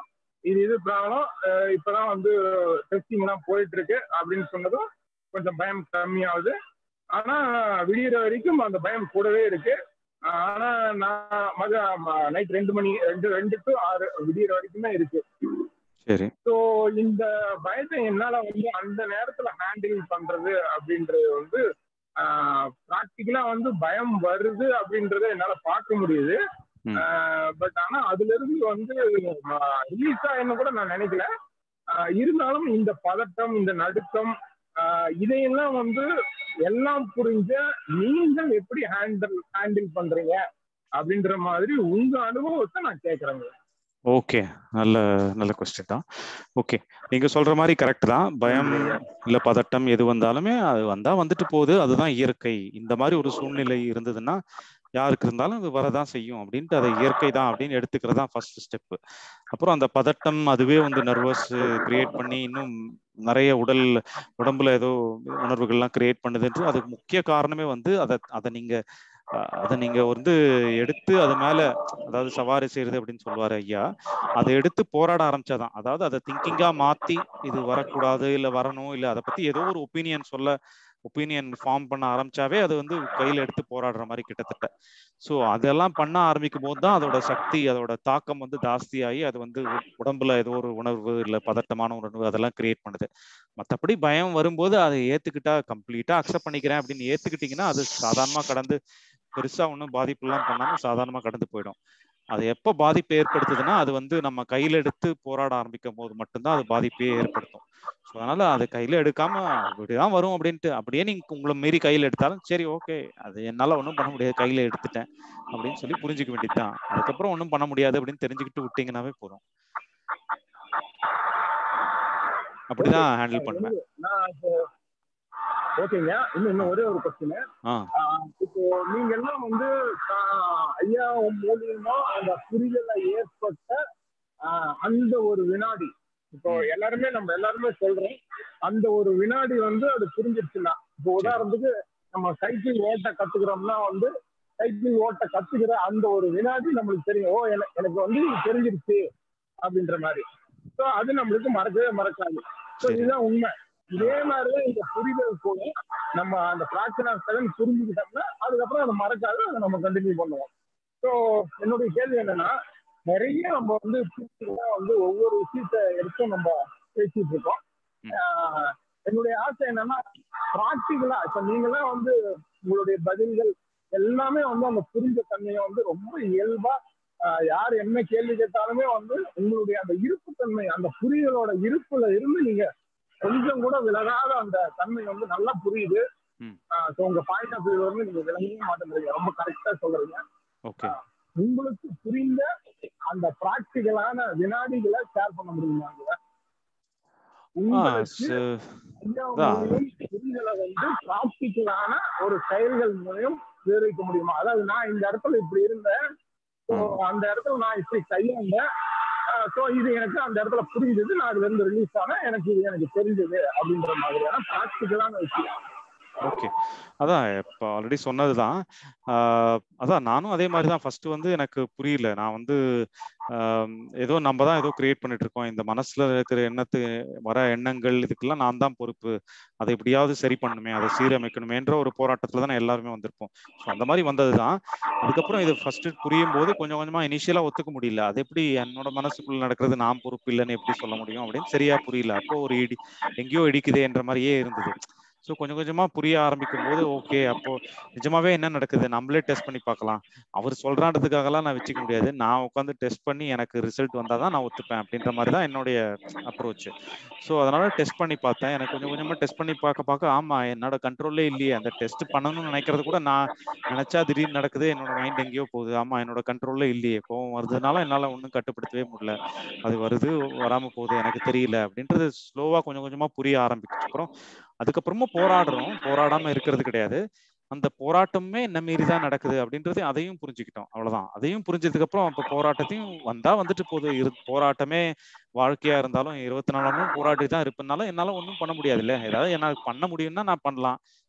இது இது ப்ராப்ளம் இப்பதான் வந்து டெஸ்டிங் எல்லாம் போயிட்டு இருக்கு அப்படின்னு சொன்னதும் கொஞ்சம் பயம் கம்மியாகுது ஆனா விடியிற வரைக்கும் அந்த பயம் கூடவே இருக்கு ஆனா நான் மத நைட் ரெண்டு மணி ரெண்டு ரெண்டு டு ஆறு விடியிற வரைக்குமே இருக்கு சரி ஸோ இந்த பயத்தை என்னால வந்து அந்த நேரத்துல ஹேண்டில் பண்றது அப்படின்றது வந்து ப்ராக்டிக்கலா வந்து பயம் வருது அப்படின்றத என்னால பார்க்க முடியுது ம். பட் ஆனா அதுல இருந்து வந்து ரிலீஸ் ஆயின்னு கூட நான் நினைக்கல ஆஹ் இருந்தாலும் இந்த பதட்டம் இந்த நடுக்கம் ஆஹ் இதையெல்லாம் வந்து எல்லாம் புரிஞ்ச நீங்கள் எப்படி ஹேண்டில் ஹேண்டில் பண்றீங்க அப்படின்ற மாதிரி உங்க அனுபவத்தை நான் கேக்குறேங்க ஓகே நல்ல நல்ல கொஸ்டின் தான் ஓகே நீங்க சொல்ற மாதிரி கரெக்ட் தான் பயம் இல்ல பதட்டம் எது வந்தாலுமே அது வந்தா வந்துட்டு போகுது அதுதான் இயற்கை இந்த மாதிரி ஒரு சூழ்நிலை இருந்ததுன்னா யாருக்கு இருந்தாலும் அது வரதான் செய்யும் அப்படின்ட்டு அதை இயற்கை தான் அப்படின்னு எடுத்துக்கிறது தான் ஃபர்ஸ்ட் ஸ்டெப் அப்புறம் அந்த பதட்டம் அதுவே வந்து நர்வஸ் கிரியேட் பண்ணி இன்னும் நிறைய உடல் உடம்புல ஏதோ உணர்வுகள்லாம் கிரியேட் பண்ணுதுன்ட்டு அதுக்கு முக்கிய காரணமே வந்து அதை அதை நீங்க அஹ், அதை நீங்க வந்து எடுத்து அது மேல அதாவது சவாரி செய்யறது அப்படின்னு சொல்லுவாரு ஐயா அதை எடுத்து போராட ஆரம்பிச்சாதான் அதாவது அதை திங்கிங்கா மாத்தி இது வரக்கூடாது இல்ல வரணும் இல்ல அதை பத்தி ஏதோ ஒரு ஒப்பீனியன் சொல்ல ஒப்பீனியன் ஃபார்ம் பண்ண ஆரம்பிச்சாவே அது வந்து கையில எடுத்து போராடுற மாதிரி கிட்டத்தட்ட ஸோ அதெல்லாம் பண்ண ஆரம்பிக்கும் போது தான் அதோட சக்தி அதோட தாக்கம் வந்து ஜாஸ்தியாகி அது வந்து உ- உடம்புல ஏதோ ஒரு உணர்வு இல்ல பதட்டமான உணர்வு அதெல்லாம் கிரியேட் பண்ணுது மற்றபடி பயம் வரும்போது அதை ஏத்துக்கிட்டா கம்ப்ளீட்டா அக்செப்ட் பண்ணிக்கிறேன் அப்படின்னு ஏத்துக்கிட்டீங்கன்னா அது சாதாரணமா கடந்து பெருசா ஒன்றும் பாதிப்புலாம் பண்ணாம சாதாரணமா கடந்து போயிடும் அது எப்போ பாதிப்பு ஏற்படுத்துதுன்னா அது வந்து நம்ம கையில எடுத்து போராட ஆரம்பிக்கும் போது மட்டும்தான் அது பாதிப்பே ஏற்படுத்தும் ஸோ அதனால அது கையில எடுக்காம இப்படிதான் வரும் அப்படின்ட்டு அப்படியே நீங்க உங்களை மீறி கையில எடுத்தாலும் சரி ஓகே அது என்னால ஒன்றும் பண்ண முடியாது கையில எடுத்துட்டேன் அப்படின்னு சொல்லி புரிஞ்சுக்க வேண்டியதுதான் அதுக்கப்புறம் ஒன்றும் பண்ண முடியாது அப்படின்னு தெரிஞ்சுக்கிட்டு விட்டீங்கன்னாவே போதும் அப்படிதான் ஹேண்டில் பண்ணுவேன் நான் இப்போ ஓகேங்க இன்னும் இன்னும் ஒரே ஒரு கொஸ்டின் ஆ இப்போ நீங்க எல்லாம் வந்து ஆஹ், ஐயா மூலியமா அந்த புரிதல ஏற்பட்ட ஆஹ், அந்த ஒரு வினாடி இப்போ எல்லாருமே நம்ம எல்லாருமே சொல்றோம் அந்த ஒரு வினாடி வந்து அது புரிஞ்சிருச்சுன்னா இப்போ உதாரணத்துக்கு நம்ம சைக்கிள் ஓட்ட கத்துக்கிறோம்னா வந்து சைக்கிள் ஓட்ட கத்துக்கிற அந்த ஒரு வினாடி நம்மளுக்கு தெரியும் ஓ என- எனக்கு வந்து இது தெரிஞ்சிருச்சு அப்படின்ற மாதிரி ஸோ அது நம்மளுக்கு மறக்கவே மறக்காது ஸோ சரி. இதுதான் உண்மை இதே மாதிரிதான் இந்த புரிதல் கூட நம்ம அந்த பிராக்சன் ஆஃப் செகண்ட் புரிஞ்சுக்கிட்டோம்னா அதுக்கப்புறம் அதை மறக்காது அதை நம்ம கண்டினியூ பண்ணுவோம் ஸோ என்னுடைய கேள்வி என்னன்னா நிறைய நம்ம வந்து புரிஞ்சுக்கிட்டா வந்து ஒவ்வொரு விஷயத்த எடுத்தும் நம்ம பேசிட்டு இருக்கோம் ம். ஆஹ் என்னுடைய ஆசை என்னன்னா ப்ராக்டிக்கலா இப்ப நீங்களாம் வந்து உங்களுடைய பதில்கள் எல்லாமே வந்து அந்த புரிஞ்ச தன்மையை வந்து ரொம்ப இயல்பா ஆஹ் யார் என்ன கேள்வி கேட்டாலுமே வந்து உங்களுடைய அந்த இருப்புத்தன்மை அந்த புரிதலோட இருப்புல இருந்து நீங்க கொஞ்சம் கூட விலகாத அந்த தன்மை வந்து நல்லா புரியுது ம். ஸோ உங்க பாயிண்ட் ஆஃப் வியூல வந்து நீங்க விளங்கவே மாட்டேங்கிறீங்க ரொம்ப கரெக்டா சொல்றீங்க ஓகே உங்களுக்கு புரிந்த அந்த பிராக்டிக்கலான வினாடிகளை ஷேர் பண்ண முடியுமா ஆ உங்களுக்கு ச- ஐயா அதான். மூலியம் புரிதலை வந்து பிராக்டிக்கலான ஒரு செயல்கள் மூலியம் விவரிக்க முடியுமா அதாவது நான் இந்த இடத்துல இப்படி இருந்தேன் ஸோ அந்த இடத்துல நான் இப்படி கையாண்டேன் ஸோ இது எனக்கு அந்த இடத்துல புரிஞ்சது நான் அதுல இருந்து ரிலீஸ் ஆனேன் எனக்கு இது எனக்கு தெரிஞ்சது அப்படின்ற மாதிரியான ப்ராக்டிக்கலான விஷயம் ஓகே அதான் இப்போ ஆல்ரெடி சொன்னதுதான் ஆஹ் அதான் நானும் அதே மாதிரி தான் ஃபர்ஸ்ட் வந்து எனக்கு புரியல நான் வந்து ஆம், ஏதோ நம்ம தான் ஏதோ கிரியேட் பண்ணிட்டு இருக்கோம் இந்த மனசுல இருக்கிற எண்ணத்து வர எண்ணங்கள் இதுக்கெல்லாம் நான் தான் பொறுப்பு அதை எப்படியாவது சரி பண்ணணுமே அதை சீரமைக்கணுமேன்ற ஒரு போராட்டத்துல தானே எல்லாருமே வந்திருப்போம் ஸோ அந்த மாதிரி வந்ததுதான் அதுக்கப்புறம் இது ஃபர்ஸ்ட் புரியும் போது கொஞ்சம் கொஞ்சமா இனிஷியலா ஒத்துக்க முடியல அது எப்படி என்னோட மனசுக்குள்ள நடக்கிறது நான் பொறுப்பு இல்லைன்னு எப்படி சொல்ல முடியும் அப்படின்னு சரியா புரியல அப்போ ஒரு இடி எங்கேயோ இடிக்குதேன்ற மாதிரியே இருந்தது ஸோ கொஞ்சம் கொஞ்சமா புரிய ஆரம்பிக்கும் போது ஓகே அப்போ நிஜமாவே என்ன நடக்குது நம்மளே டெஸ்ட் பண்ணி பார்க்கலாம் அவர் சொல்றான்றதுக்காகலாம் நான் வச்சுக்க முடியாது நான் உட்காந்து டெஸ்ட் பண்ணி எனக்கு ரிசல்ட் வந்தால் தான் நான் ஒத்துப்பேன் அப்படின்ற மாதிரி தான் என்னுடைய அப்ரோச் ஸோ அதனால டெஸ்ட் பண்ணி பார்த்தேன் எனக்கு கொஞ்சம் கொஞ்சமா டெஸ்ட் பண்ணி பார்க்க பார்க்க ஆமா என்னோட கண்ட்ரோல்லே இல்லையே அந்த டெஸ்ட் பண்ணணும்னு நினைக்கிறது கூட நான் நினைச்சா திடீர்னு நடக்குது என்னோட மைண்ட் எங்கேயோ போகுது ஆமா என்னோட கண்ட்ரோல்ல இல்லையே கோவம் வருதுனால என்னால ஒன்றும் கட்டுப்படுத்தவே முடியல அது வருது வராம போகுது எனக்கு தெரியல அப்படின்றது ஸ்லோவா கொஞ்சம் கொஞ்சமா புரிய ஆரம்பிச்சு அப்புறம் அதுக்கப்புறமா போராடுறோம் போராடாம இருக்கிறது கிடையாது அந்த போராட்டமே என்ன மீறி தான் நடக்குது அப்படின்றது அதையும் புரிஞ்சுக்கிட்டோம் அவ்வளவுதான் அதையும் புரிஞ்சதுக்கு அப்புறம் அப்ப போராட்டத்தையும் வந்தா வந்துட்டு போகுது இரு போராட்டமே வாழ்க்கையா இருந்தாலும் இருபத்தி நாலு மணி நேரம் போராட்டி தான் இருப்பதுனால என்னால ஒன்றும் பண்ண முடியாது இல்ல ஏதாவது என்னால் பண்ண முடியும்னா நான் பண்ணலாம்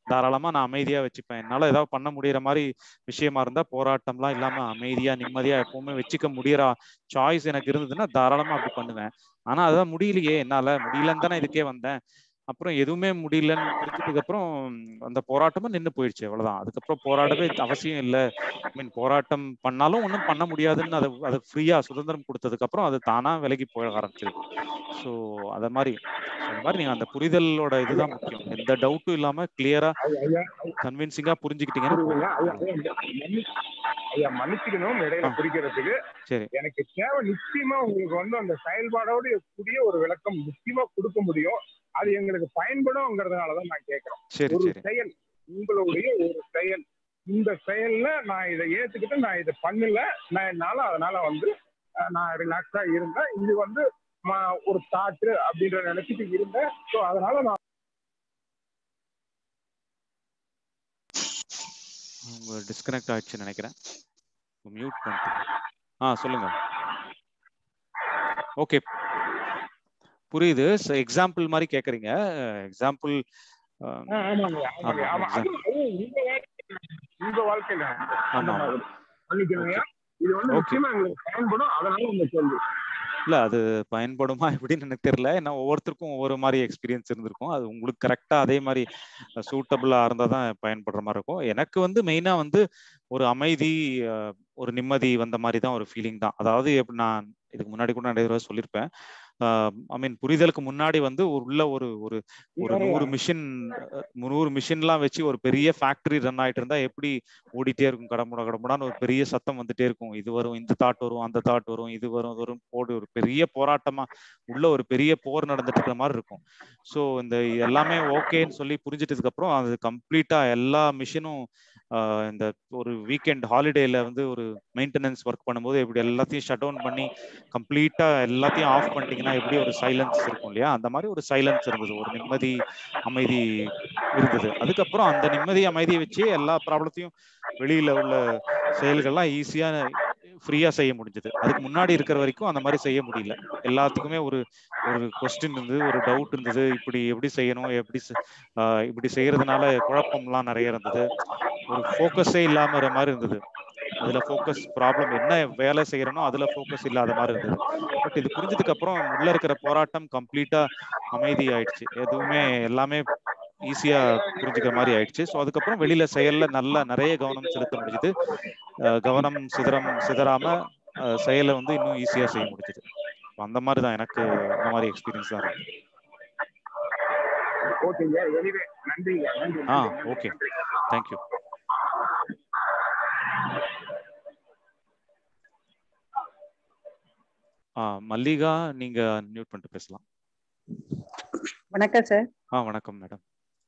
தாராளமா நான் அமைதியா வச்சுப்பேன் என்னால ஏதாவது பண்ண முடியற மாதிரி விஷயமா இருந்தா போராட்டம்லாம் இல்லாம அமைதியா நிம்மதியா எப்பவுமே வச்சுக்க முடியற சாய்ஸ் எனக்கு இருந்ததுன்னா தாராளமா அப்படி பண்ணுவேன் ஆனா அதான் முடியலையே என்னால முடியலன்னு தானே இதுக்கே வந்தேன் அப்புறம் எதுவுமே முடியலன்னு புரிஞ்சதுக்கு அப்புறம் அந்த போராட்டமும் நின்று போயிடுச்சு அவ்வளவுதான் அதுக்கப்புறம் போராடவே அவசியம் இல்லை ஐ மீன் போராட்டம் பண்ணாலும் ஒன்றும் பண்ண முடியாதுன்னு அதை அதை ஃப்ரீயா சுதந்திரம் கொடுத்ததுக்கு அப்புறம் அது தானா விலகி போக ஆரம்பிச்சிருக்கு ஸோ அத மாதிரி அந்த மாதிரி நீங்க அந்த புரிதலோட இதுதான் முக்கியம் எந்த டவுட்டும் இல்லாம கிளியரா கன்வின்சிங்கா புரிஞ்சுக்கிட்டீங்கன்னா புரியுதுங்க ஐயா ஐயா, மன்னி- ஐயா மன்னிச்சுக்கணும் இடையில ஆ. குறிக்கிறதுக்கு சரி எனக்கு தேவை நிச்சயமா உங்களுக்கு வந்து அந்த செயல்பாடோட கூடிய ஒரு விளக்கம் நிச்சயமா கொடுக்க முடியும் அது எங்களுக்கு பயன்படும்ங்கிறதுனாலதான் நான் கேட்கிறேன் சரி ஒரு சரி செயல் உங்களுடைய ஒரு செயல் இந்த செயல்ல நான் இதை ஏத்துக்கிட்டு நான் இதை பண்ணல நான் என்னால அதனால வந்து அஹ், நான் ரிலாக்ஸா இருந்தேன் இது வந்து ம- ஒரு தாட்டு அப்படின்ற நினைச்சிட்டு இருந்தேன் ஸோ அதனால நான் உங்க டிஸ்கனெக்ட் ஆயிடுச்சுன்னு நினைக்கிறேன் மியூட் பண்ணிட்டீங்க ஆ சொல்லுங்க ஓகே புரியுது எக்ஸாம்பிள் மாதிரி கேக்குறீங்க எக்ஸாம்பிள் ஆ, ஆமாங்க ஆமாங்க ஆமா, ஆமா அதுவும் அதுவும் உங்க வாழ்க்கையில உங்க வாழ்க்கையில அந்த ஆமா மாதிரி பண்ணிக்கிறீங்க இது வந்து Okay. நிச்சயமா எங்களுக்கு பயன்படும் அதனால இந்த கேள்வி இல்ல அது பயன்படுமா எப்படின்னு எனக்கு தெரியல ஏன்னா ஒவ்வொருத்தருக்கும் ஒவ்வொரு மாதிரி எக்ஸ்பீரியன்ஸ் இருந்திருக்கும் அது உங்களுக்கு கரெக்டா அதே மாதிரி சூட்டபிளா இருந்தா தான் பயன்படுற மாதிரி இருக்கும் எனக்கு வந்து மெயினா வந்து ஒரு அமைதி அஹ், ஒரு நிம்மதி வந்த மாதிரி தான் ஒரு ஃபீலிங் தான் அதாவது எப்படி நான் இதுக்கு முன்னாடி கூட நிறைய தடவை சொல்லியிருப்பேன் ஐ மீன் புரிதலுக்கு முன்னாடி வந்து ஒரு உள்ள ஒரு ஒரு ஒரு நூறு மிஷின் நூறு மிஷின்லாம் வச்சு ஒரு பெரிய ஃபேக்டரி ரன் ஆயிட்டு இருந்தா எப்படி ஓடிட்டே இருக்கும் கடமுட கடமுடான்னு ஒரு பெரிய சத்தம் வந்துட்டே இருக்கும் இது வரும் இந்த தாட் வரும் அந்த தாட் வரும் இது வரும் அது வரும் போடு ஒரு பெரிய போராட்டமா உள்ள ஒரு பெரிய போர் நடந்துட்டு இருக்கிற மாதிரி இருக்கும் ஸோ இந்த எல்லாமே ஓகேன்னு சொல்லி புரிஞ்சிட்டதுக்கு அப்புறம் அது கம்ப்ளீட்டா எல்லா மிஷினும் இந்த ஒரு வீக்கெண்ட் ஹாலிடேல வந்து ஒரு மெயின்டெனன்ஸ் ஒர்க் பண்ணும்போது இப்படி எல்லாத்தையும் ஷட் டவுன் பண்ணி கம்ப்ளீட்டா எல்லாத்தையும் ஆஃப் பண்ணிட்டீங்கன்னா எப்படி ஒரு சைலன்ஸ் இருக்கும் இல்லையா அந்த மாதிரி ஒரு சைலன்ஸ் இருந்தது ஒரு நிம்மதி அமைதி இருந்தது அதுக்கப்புறம் அந்த நிம்மதி அமைதியை வச்சு எல்லா ப்ராப்ளத்தையும் வெளியில உள்ள செயல்கள்லாம் ஈஸியா ஃப்ரீயா செய்ய முடிஞ்சது அதுக்கு முன்னாடி இருக்கிற வரைக்கும் அந்த மாதிரி செய்ய முடியல எல்லாத்துக்குமே ஒரு ஒரு கொஸ்டின் இருந்தது ஒரு டவுட் இருந்தது இப்படி எப்படி செய்யணும் எப்படி செ- ஆஹ் இப்படி செய்யறதுனால குழப்பம்லாம் நிறைய இருந்தது ஒரு ஃபோக்கஸே இல்லாம மாதிரி இருந்தது அதுல ஃபோக்கஸ் ப்ராப்ளம் என்ன வேலை செய்யறனோ அதுல ஃபோக்கஸ் இல்லாத மாதிரி இருந்தது பட் இது புரிஞ்சதுக்கு அப்புறம் உள்ள இருக்கிற போராட்டம் கம்ப்ளீட்டா அமைதி ஆயிடுச்சு எதுவுமே எல்லாமே ஈஸியா புரிஞ்சுக்கிற மாதிரி ஆயிடுச்சு ஸோ அதுக்கப்புறம் வெளியில செயல்ல நல்லா நிறைய கவனம் செலுத்த முடிஞ்சுது அஹ் கவனம் சிதறம் சிதறாம அஹ் செயலை வந்து இன்னும் ஈஸியா செய்ய முடிஞ்சுது அந்த மாதிரி தான் எனக்கு அந்த மாதிரி எக்ஸ்பீரியன்ஸ் தான் இருந்தது ஓகேங்க எனிவே நன்றிங்க நன்றி ஆ நன்றி, நன்றி, ஓகே நன்றி. தேங்க்யூ ஆ மல்லிகா நீங்க மியூட் பண்ணிட்டு பேசலாம் வணக்கம் சார் ஆ வணக்கம் மேடம்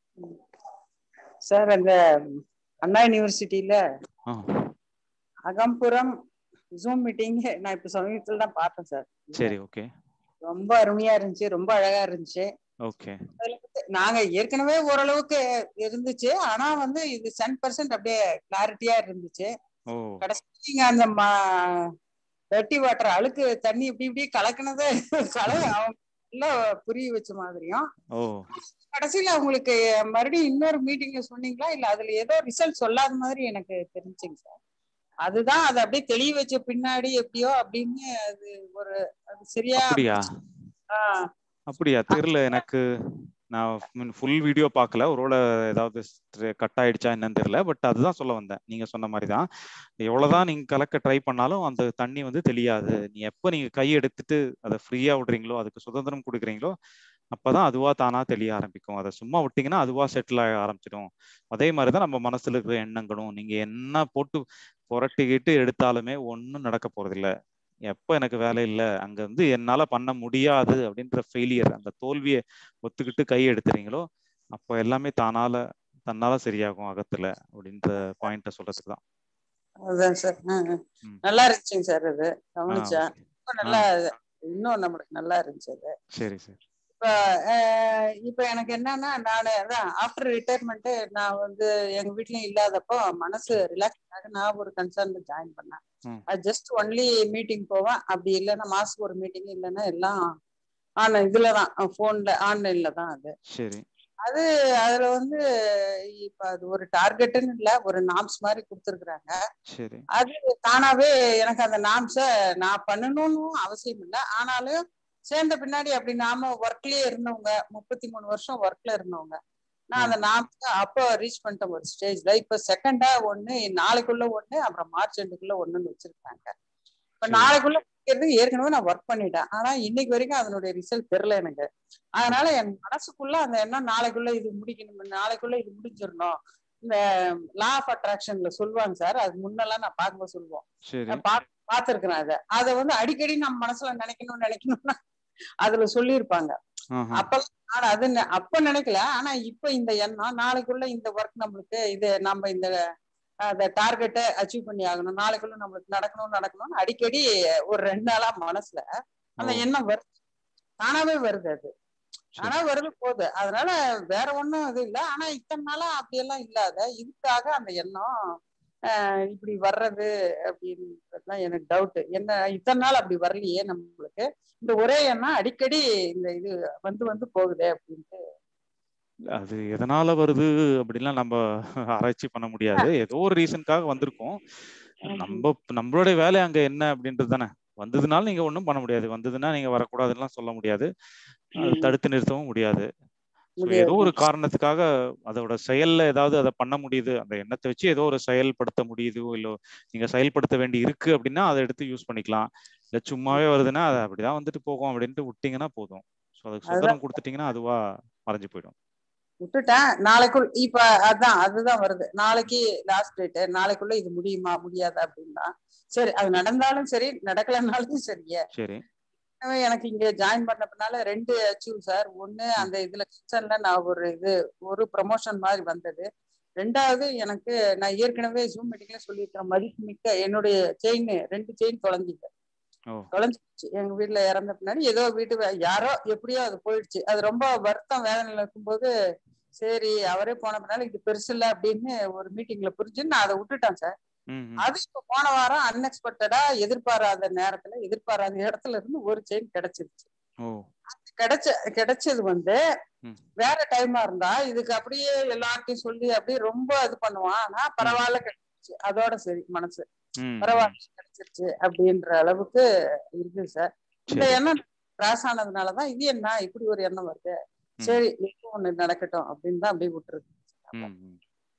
சார் அந்த அண்ணா யூனிவர்சிட்டியில ஆ அகம்புரம் ஜூம் மீட்டிங் நான் இப்ப சமீபத்துல தான் பார்த்தேன் சார் சரி ஓகே ரொம்ப அருமையா இருந்துச்சு ரொம்ப அழகா இருந்துச்சு ஓகே அதுல வந்து நாங்க ஏற்கனவே ஓரளவுக்கு இருந்துச்சு ஆனா வந்து இது சென் பர்சன்ட் அப்படியே கிளாரிட்டியா இருந்துச்சு ஓ கடைசி நீங்க அந்த டர்ட்டி வாட்டர் அழுக்கு தண்ணி இப்படி இப்படி கலக்குனது கல அவங்க நல்லா புரிய வச்ச மாதிரியும் ஓ கடைசியில அவங்களுக்கு மறுபடியும் இன்னொரு மீட்டிங்ல சொன்னீங்களா இல்ல அதுல ஏதோ ரிசல்ட் சொல்லாத மாதிரி எனக்கு தெரிஞ்சுங்க சார் அதுதான் அதை அப்படியே தெளிய வச்ச பின்னாடி எப்படியோ அப்படின்னு அது ஒரு அது சரியா அப்படியா ஆஹ் அப்படியா தெரியல எனக்கு நான் ஃபுல் வீடியோ பார்க்கல ஒருவேளை ஏதாவது கட் ஆயிடுச்சா என்னன்னு தெரியல பட் அதுதான் சொல்ல வந்தேன் நீங்க சொன்ன மாதிரி தான் எவ்வளவுதான் நீங்க கலக்க ட்ரை பண்ணாலும் அந்த தண்ணி வந்து தெரியாது நீ எப்போ நீங்க கை எடுத்துட்டு அதை ஃப்ரீயா விடுறீங்களோ அதுக்கு சுதந்திரம் கொடுக்குறீங்களோ அப்பதான் அதுவா தானா தெளிய ஆரம்பிக்கும் அதை சும்மா விட்டீங்கன்னா அதுவா செட்டில் ஆக ஆரம்பிச்சிடும் அதே மாதிரிதான் நம்ம மனசுல இருக்கிற எண்ணங்களும் நீங்க என்ன போட்டு புரட்டிக்கிட்டு எடுத்தாலுமே ஒன்றும் நடக்க போறதில்ல எப்போ எனக்கு வேலை இல்லை அங்க வந்து என்னால பண்ண முடியாது அப்படின்ற ஃபெயிலியர் அந்த தோல்வியை ஒத்துக்கிட்டு கை எடுத்துறீங்களோ அப்போ எல்லாமே தானால தன்னால சரியாகும் அகத்துல அப்படின்ற பாயிண்ட சொல்றதுக்கு தான் அதுதான் சார் ம். நல்லா இருந்துச்சுங்க சார் அது ஆ, கவனிச்சா okay. ரொம்ப நல்லா இன்னும் நம்மளுக்கு நல்லா இருந்துச்சு அது சரி சரி இப்ப அஹ், இப்ப எனக்கு என்னன்னா நான் அதான் ஆஃப்டர் ரிட்டையர்மெண்ட் நான் வந்து எங்க வீட்லயும் இல்லாதப்போ மனசு ரிலாக்ஸ் ஆக நான் ஒரு கன்சர்ன்ல ஜாயின் பண்ணேன் ம். அது ஜஸ்ட் ஒன்லி மீட்டிங் போவேன் அப்படி இல்லைன்னா மாசத்துக்கு ஒரு மீட்டிங் இல்லைன்னா எல்லாம் ஆன் இதுலதான் போன்ல ஆன்லைன்ல தான் அது சரி அது அதுல வந்து இப்ப அது ஒரு டார்கெட்னு இல்ல ஒரு நாம்ஸ் மாதிரி கொடுத்துருக்குறாங்க சரி அது தானாவே எனக்கு அந்த நாம்ஸ நான் பண்ணணும்னு அவசியம் இல்லை ஆனாலும் சேர்ந்த பின்னாடி அப்படி நாம ஒர்க்லயே இருந்தவங்க முப்பத்தி மூணு வருஷம் ஒர்க்ல இருந்தவங்க நான் அந்த நாம்ஸ அப்போ ரீச் பண்ணிட்டேன் ஒரு ஸ்டேஜ்ல இப்ப செகண்டா ஒண்ணு நாளைக்குள்ள ஒண்ணு அப்புறம் மார்ச் ரெண்டுக்குள்ள ஒண்ணுன்னு வச்சிருக்காங்க இப்ப சரி. நாளைக்குள்ள முடிக்கிறது ஏற்கனவே நான் ஒர்க் பண்ணிட்டேன் ஆனா இன்னைக்கு வரைக்கும் அதனுடைய ரிசல்ட் தெரியல எனக்கு அதனால என் மனசுக்குள்ள அந்த எண்ணம் நாளைக்குள்ள இது முடிக்கணும் நாளைக்குள்ள இது முடிஞ்சிடணும் இந்த லா ஆஃப் அட்ராக்ஷன்ல சொல்லுவாங்க சார் அது முன்னெல்லாம் நான் பார்க்கும்போது சொல்லுவோம் சரி நான் பா பார்த்திருக்கிறேன் அதை அதை வந்து அடிக்கடி நம்ம மனசுல நினைக்கணும் நினைக்கணும்னா அதுல சொல்லியிருப்பாங்க ஆஹா. அப்ப ஆனா அது நெ- அப்ப நினைக்கல ஆனா இப்ப இந்த எண்ணம் நாளைக்குள்ள இந்த ஒர்க் நம்மளுக்கு இது நம்ம இந்த அந்த டார்கெட்டை அச்சீவ் பண்ணி ஆகணும் நாளைக்குள்ள நம்மளுக்கு நடக்கணும் நடக்கணும்னு அடிக்கடி ஒரு ரெண்டு நாளா மனசுல அந்த ஓ. எண்ணம் வருது தானாவே வருது அது சரி. ஆனா வருது போகுது அதனால வேற ஒண்ணும் இது இல்ல ஆனா இத்தனை நாளா அப்படியெல்லாம் இல்லாத இதுக்காக அந்த எண்ணம் ஆஹ் இப்படி வர்றது அப்படின்றதுலாம் எனக்கு டவுட் என்ன இத்தனை நாள் அப்படி வரலையே நம்மளுக்கு இந்த ஒரே எண்ணம் அடிக்கடி இந்த இது வந்து வந்து போகுதே அப்படின்ட்டு அது எதனால வருது அப்படின்லாம் நம்ம ஆராய்ச்சி பண்ண முடியாது ஏதோ ஒரு ரீசனுக்காக வந்திருக்கோம் நம்ம நம்மளுடைய வேலை அங்க என்ன அப்படின்றது தானே வந்ததுனால நீங்க ஒண்ணும் பண்ண முடியாது வந்ததுன்னா நீங்க வரக்கூடாதுலாம் சொல்ல முடியாது அது ம். தடுத்து நிறுத்தவும் முடியாது So, முடியாது. ஏதோ ஒரு காரணத்துக்காக அதோட செயல்ல ஏதாவது அதை பண்ண முடியுது அந்த எண்ணத்தை வச்சு ஏதோ ஒரு செயல்படுத்த முடியுது இல்ல நீங்க செயல்படுத்த வேண்டி இருக்கு அப்படின்னா அதை எடுத்து யூஸ் பண்ணிக்கலாம் இல்ல சும்மாவே வருதுன்னா அது அப்படிதான் வந்துட்டு போகும் அப்படின்ட்டு விட்டீங்கன்னா போதும் ஸோ அதுக்கு சுதந்திரம் கொடுத்துட்டீங்கன்னா அதுவா மறைஞ்சு போயிடும் விட்டுட்டேன் நாளைக்குள் இப்ப அதான் அதுதான் வருது நாளைக்கு லாஸ்ட் டேட் நாளைக்குள்ள இது முடியுமா முடியாதா அப்படின்னா சரி அது நடந்தாலும் சரி நடக்கலைன்னாலும் சரியே சரி எனவே எனக்கு இங்க ஜாயின் பண்ண பின்னால ரெண்டு அச்சீவ் சார் ஒண்ணு அந்த இதுல கிச்சன்ல நான் ஒரு இது ஒரு ப்ரமோஷன் மாதிரி வந்தது ரெண்டாவது எனக்கு நான் ஏற்கனவே ஜூம் மீட்டிங்ல சொல்லியிருக்கிறேன் மதிப்பு மிக்க என்னுடைய செயின் ரெண்டு செயின் தொலைஞ்சிட்டு ஓ தொலைஞ்சிருச்சு எங்க வீட்டுல இறந்த பின்னாடி ஏதோ வீட்டு வே- யாரோ எப்படியோ அது போயிடுச்சு அது ரொம்ப வருத்தம் வேதனையில இருக்கும்போது சரி அவரே போன பின்னால இது பெருசு இல்ல அப்படின்னு ஒரு மீட்டிங்ல புரிஞ்சு நான் அதை விட்டுட்டேன் சார் ம் ம். அது இப்ப போன வாரம் அன்எக்ஸ்பெக்டடா எதிர்பாராத நேரத்துல எதிர்பாராத இடத்துல இருந்து ஒரு செயின் கிடைச்சிருச்சு ஓ கிடைச்ச கிடைச்சது வந்து ம். வேற டைமா இருந்தா இதுக்கு அப்படியே எல்லார்ட்டையும் சொல்லி அப்படியே ரொம்ப இது பண்ணுவான் ஆனா பரவாயில்ல கிடைச்சிருச்சு அதோட சரி மனசு ம், ம். பரவாயில்ல கிடைச்சிருச்சு அப்படின்ற அளவுக்கு இருக்கு சார் இந்த சரி எண்ணம் கிராஸ் ஆனதுனாலதான் இது என்ன இப்படி ஒரு எண்ணம் வருது ம். சரி எதுவும் ஒண்ணு நடக்கட்டும் அப்படின்னு தான் அப்படியே விட்டுருக்கு ம் ம்.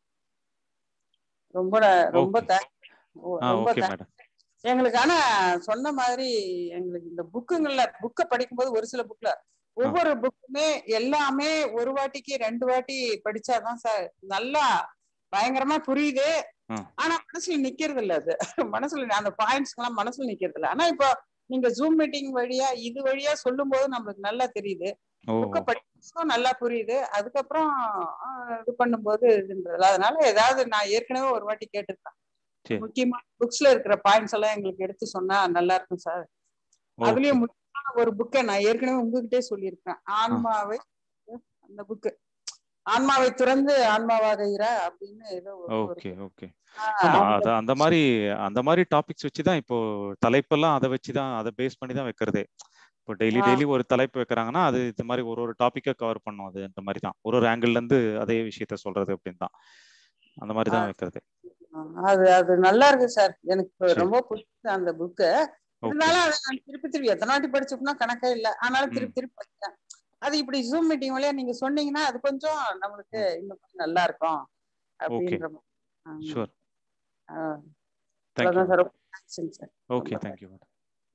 ரொம்ப ந- ரொம்ப Okay. தேங்க்ஸ் ஆ ரொம்ப ஓகே thanks. மேடம் எங்களுக்கு ஆனா சொன்ன மாதிரி எங்களுக்கு இந்த புக்குங்கள்ல புக்கை படிக்கும்போது ஒரு சில புக்ல ஒவ்வொரு புக்குமே எல்லாமே ஒரு வாட்டிக்கு ரெண்டு வாட்டி படிச்சாதான் சார் நல்லா பயங்கரமா புரியுது ஆ. ஆனா மனசுல நிக்கிறது இல்ல அது மனசுல அந்த பாயிண்ட்ஸ் எல்லாம் மனசுல நிக்கிறது இல்ல ஆனா இப்போ நீங்க ஜூம் மீட்டிங் வழியா இது வழியா சொல்லும் போது நம்மளுக்கு நல்லா தெரியுது ஓ புக்கை படிக்கிறதும் நல்லா புரியுது அதுக்கப்புறம் ஆஹ், இது பண்ணும்போது இதுன்றது அதனால ஏதாவது நான் ஏற்கனவே ஒரு வாட்டி கேட்டிருக்கேன் சரி முக்கியமா புக்ஸ்ல இருக்கிற பாயிண்ட்ஸ் எல்லாம் எங்களுக்கு எடுத்து சொன்னா நல்லா இருக்கும் சார் ஓகே அதுலயும் முக்கியமான ஒரு புக்கை நான் ஏற்கனவே உங்ககிட்டே சொல்லியிருக்கேன் ஆன்மாவை அந்த புக்கு ஆன்மாவை துறந்து ஆன்மாவாக இர அப்படின்னு ஏதோ ஒரு- ஒரு ஓகே ஓகே ஆஹ் ஆமா அந்த- அது அந்த மாதிரி அந்த மாதிரி டாபிக்ஸ் வச்சு தான் இப்போ தலைப்பெல்லாம் அதை வச்சு தான் அதை பேஸ் பண்ணி தான் வைக்கிறதே இப்போ டெய்லி ஆ. டெய்லி ஒரு தலைப்பு வைக்கிறாங்கன்னா அது இந்த மாதிரி ஒரு ஒரு டாப்பிக்கை கவர் பண்ணும் அது இந்த மாதிரி தான் ஒரு ஒரு ஆங்கிள் இருந்து அதே விஷயத்த சொல்றது அப்படின்னு தான் அந்த மாதிரி தான் வைக்கிறது அது அது நல்லா இருக்கு சார் எனக்கு சரி. ரொம்ப பிடிச்சது அந்த புக்கு ஓகே இருந்தாலும் அதை நான் திருப்பி திருப்பி எத்தனை வாட்டி படிச்சோம்னா கணக்கே இல்லை ஆனாலும் திருப்பி திருப்பி படிச்சேன் அது இப்படி ஜூம் மீட்டிங் வழியா நீங்க சொன்னீங்கன்னா அது கொஞ்சம் நம்மளுக்கு இன்னும் கொஞ்சம் நல்லா இருக்கும் அப்படின்ற மாதிரி. ஆமா. ஷூர் ஆ, தேங்க்யூ அவ்வளவுதான் சார் ரொம்ப தேங்க்ஸுங்க சார் ஓகே ரொம்ப தேங்க்யூ மேடம்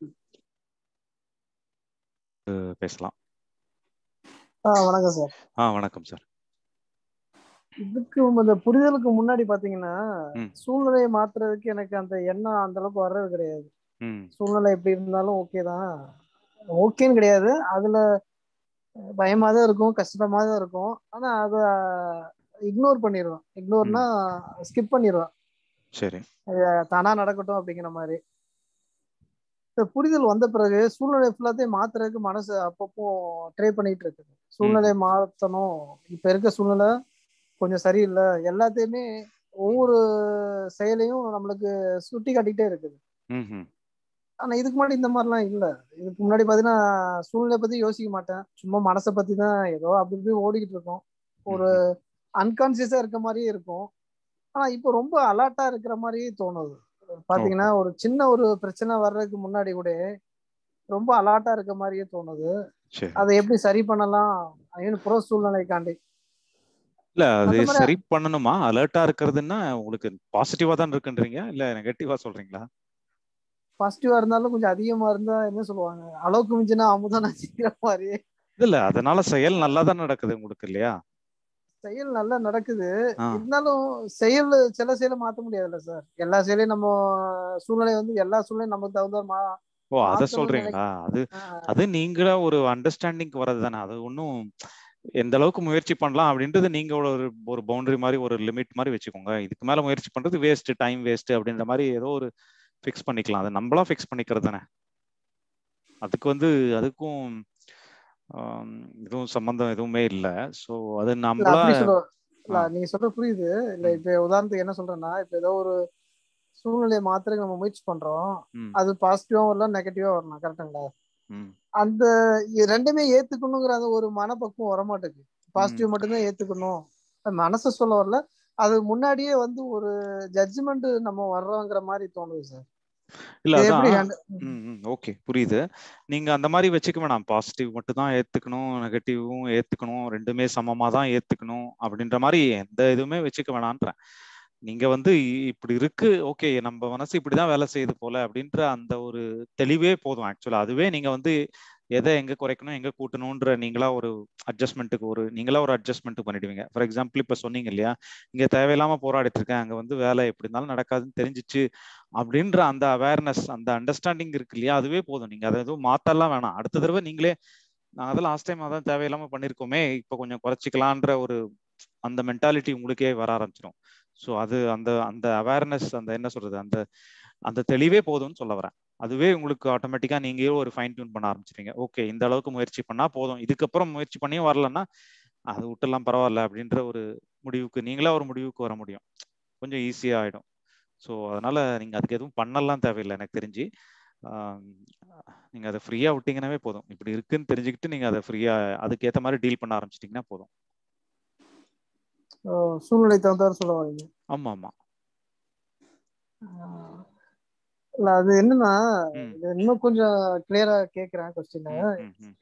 பேசலாம் ஆ வணக்கம் சார் ஆ வணக்கம் சார் இதுக்கு இந்த புரிதலுக்கு முன்னாடி பாத்தீங்கன்னா ம். சூழ்நிலையை மாத்துறதுக்கு எனக்கு அந்த எண்ணம் அந்த அளவுக்கு வர்றது கிடையாது ம் சூழ்நிலை எப்படி இருந்தாலும் ஓகே தான் ஓகேன்னு கிடையாது அதுல பயமா தான் இருக்கும் கஷ்டமா தான் இருக்கும் ஆனா அத இக்னோர் பண்ணிடுவேன் இக்னோர்னா ஸ்கிப் பண்ணிடுவேன் சரி தானா நடக்கட்டும் அப்படிங்கிற மாதிரி இந்த புரிதல் வந்த பிறகு சூழ்நிலை ஃபுல்லாத்தையும் மாத்துறதுக்கு மனசு அப்பப்போ ட்ரை பண்ணிட்டு இருக்குது சூழ்நிலையை மாத்தணும் இப்ப இருக்க சூழ்நிலை கொஞ்சம் சரியில்லை எல்லாத்தையுமே ஒவ்வொரு செயலையும் நம்மளுக்கு சுட்டி காட்டிக்கிட்டே இருக்குது ம் ம் ஆனா இதுக்கு முன்னாடி இந்த மாதிரிலாம் இல்ல இதுக்கு முன்னாடி பாத்தீங்கன்னா சூழ்நிலை பத்தி யோசிக்க மாட்டேன் சும்மா மனசை பத்தி தான் ஏதோ அப்படி இப்படி ஓடிக்கிட்டு இருக்கோம் ஒரு அன்கான்சியஸா இருக்க மாதிரியே இருக்கும் ஆனா இப்போ ரொம்ப அலர்ட்டா இருக்கிற மாதிரியே தோணுது பாத்தீங்கன்னா ஒரு சின்ன ஒரு பிரச்சனை வர்றதுக்கு முன்னாடி கூட ரொம்ப அலர்ட்டா இருக்க மாதிரியே தோணுது சரி அதை எப்படி சரி பண்ணலாம் அப்படின்னு புற சூழ்நிலைக்காண்டி இல்ல அது அந்த மாதிரி- சரி பண்ணணுமா அலர்ட்டா இருக்கிறதுன்னா உங்களுக்கு பாசிட்டிவா தான் இருக்குன்றீங்க இல்ல நெகட்டிவா சொல்றீங்களா பாசிட்டிவா இருந்தாலும் கொஞ்சம் அதிகமா இருந்தா என்ன சொல்லுவாங்க அளவுக்கு மிஞ்சினா அமுதம் நச்சுக்கிற மாதிரி இல்ல அதனால செயல் நல்லா தான் நடக்குது உங்களுக்கு இல்லையா செயல் நல்லா நடக்குது ஆ. இருந்தாலும் செயல் சில செயலை மாத்த முடியாதுல்ல சார் எல்லா செயலையும் நம்ம சூழ்நிலை வந்து எல்லா சூழ்நிலையும் நமக்கு தகுந்த மா ஓ அத மாத்தணும்னு சொல்றீங்களா அது ஆ, அது நீங்களா ஒரு அண்டர்ஸ்டாண்டிங் வர்றது தானே அது ஒன்றும் எந்த அளவுக்கு முயற்சி பண்ணலாம் அப்படின்றது நீங்க ஒரு ஒரு பவுண்டரி மாதிரி ஒரு லிமிட் மாதிரி வச்சுக்கோங்க இதுக்கு மேல முயற்சி பண்றது வேஸ்ட் டைம் வேஸ்ட் அப்படின்ற மாதிரி ஏதோ ஒரு ஃபிக்ஸ் பண்ணிக்கலாம் அது நம்மளா ஃபிக்ஸ் பண்ணிக்கிறது தானே அதுக்கு வந்து அதுக்கும் ஆம், எதுவும் சம்பந்தம் எதுவுமே இல்லை ஸோ அது இல்ல நம்மளா அப்படி சொல்ல இல்ல ஆ. நீங்க சொல்ற புரியுது இல்ல ம். இப்ப உதாரணத்துக்கு என்ன சொல்றேன்னா இப்ப ஏதோ ஒரு சூழ்நிலையை மாத்துறதுக்கு நம்ம முயற்சி பண்றோம் ம், அது பாசிட்டிவா வரலாம் நெகட்டிவா வரலாம் கரெக்டுங்களா ம், அந்த இ- ரெண்டுமே ஏத்துக்கணுங்கிற அந்த ஒரு மனப்பக்குவம் வரமாட்டேங்குது பாசிட்டிவ் மட்டும்தான் ஏத்துக்கணும் மனசு சொல்ல வரல அது முன்னாடியே வந்து ஒரு ஜட்ஜ்மெண்ட் நம்ம வர்றோங்கிற மாதிரி தோணுது சார் இல்ல இது எப்படி அதான் handle- ம் ம் ஓகே புரியுது நீங்க அந்த மாதிரி வச்சுக்க வேணாம் பாசிட்டிவ் மட்டும் தான் ஏத்துக்கணும் நெகட்டிவும் ஏத்துக்கணும் ரெண்டுமே சமமா தான் ஏத்துக்கணும் அப்படின்ற மாதிரி எந்த இதுவுமே வச்சுக்க வேணான்றேன் நீங்க வந்து இ- இப்படி இருக்கு ஓகே நம்ம மனசு இப்படிதான் வேலை செய்யுது போல அப்படின்ற அந்த ஒரு தெளிவே போதும் ஆக்சுவலா அதுவே நீங்க வந்து எதை எங்க குறைக்கணும் எங்க கூட்டணும்ன்ற நீங்களா ஒரு அட்ஜஸ்ட்மெண்ட்டுக்கு ஒரு நீங்களா ஒரு அட்ஜஸ்ட்மெண்ட் பண்ணிடுவீங்க ஃபார் எக்ஸாம்பிள் இப்ப சொன்னீங்க இல்லையா இங்க தேவையில்லாம போராடிட்டு இருக்கேன் அங்க வந்து வேலை எப்படி இருந்தாலும் நடக்காதுன்னு தெரிஞ்சிச்சு அப்படின்ற அந்த அவேர்னஸ் அந்த அண்டர்ஸ்டாண்டிங் இருக்கு இல்லையா அதுவே போதும் நீங்க அதை எதுவும் மாத்தலாம் வேணாம் அடுத்த தடவை நீங்களே நான் அதை லாஸ்ட் டைம் அதான் தேவையில்லாம பண்ணிருக்கோமே இப்போ கொஞ்சம் குறைச்சிக்கலான்ற ஒரு அந்த மென்டாலிட்டி உங்களுக்கே வர ஆரம்பிச்சிடும் ஸோ அது அந்த அந்த அவேர்னஸ் அந்த என்ன சொல்றது அந்த அந்த தெளிவே போதும்னு சொல்ல வரேன் அதுவே உங்களுக்கு ஆட்டோமேட்டிக்கா நீங்களே ஒரு ஃபைன் டியூன் பண்ண ஆரம்பிச்சிருங்க ஓகே இந்த அளவுக்கு முயற்சி பண்ணா போதும் இதுக்கப்புறம் முயற்சி பண்ணியும் வரலன்னா அது விட்டுலாம் பரவாயில்ல அப்படின்ற ஒரு முடிவுக்கு நீங்களா ஒரு முடிவுக்கு வர முடியும் கொஞ்சம் ஈஸியா ஆயிடும் ஸோ அதனால நீங்க அதுக்கு எதுவும் பண்ணலாம் தேவையில்லை எனக்கு தெரிஞ்சு ஆம், நீங்க அதை ஃப்ரீயா விட்டீங்கன்னாவே போதும் இப்படி இருக்குன்னு தெரிஞ்சுக்கிட்டு நீங்க அதை ஃப்ரீயா அதுக்கேற்ற மாதிரி டீல் பண்ண ஆரம்பிச்சிட்டிங்கன்னா போதும் ஓ, சூழ்நிலை தகுந்தாறு சொல்ல வரீங்க ஆமா ஆமா ஆஹ் இல்ல அது என்னன்னா ம் இது இன்னும் கொஞ்சம் கிளியரா கேக்குறேன் கொஸ்டின் ம் ம் ம்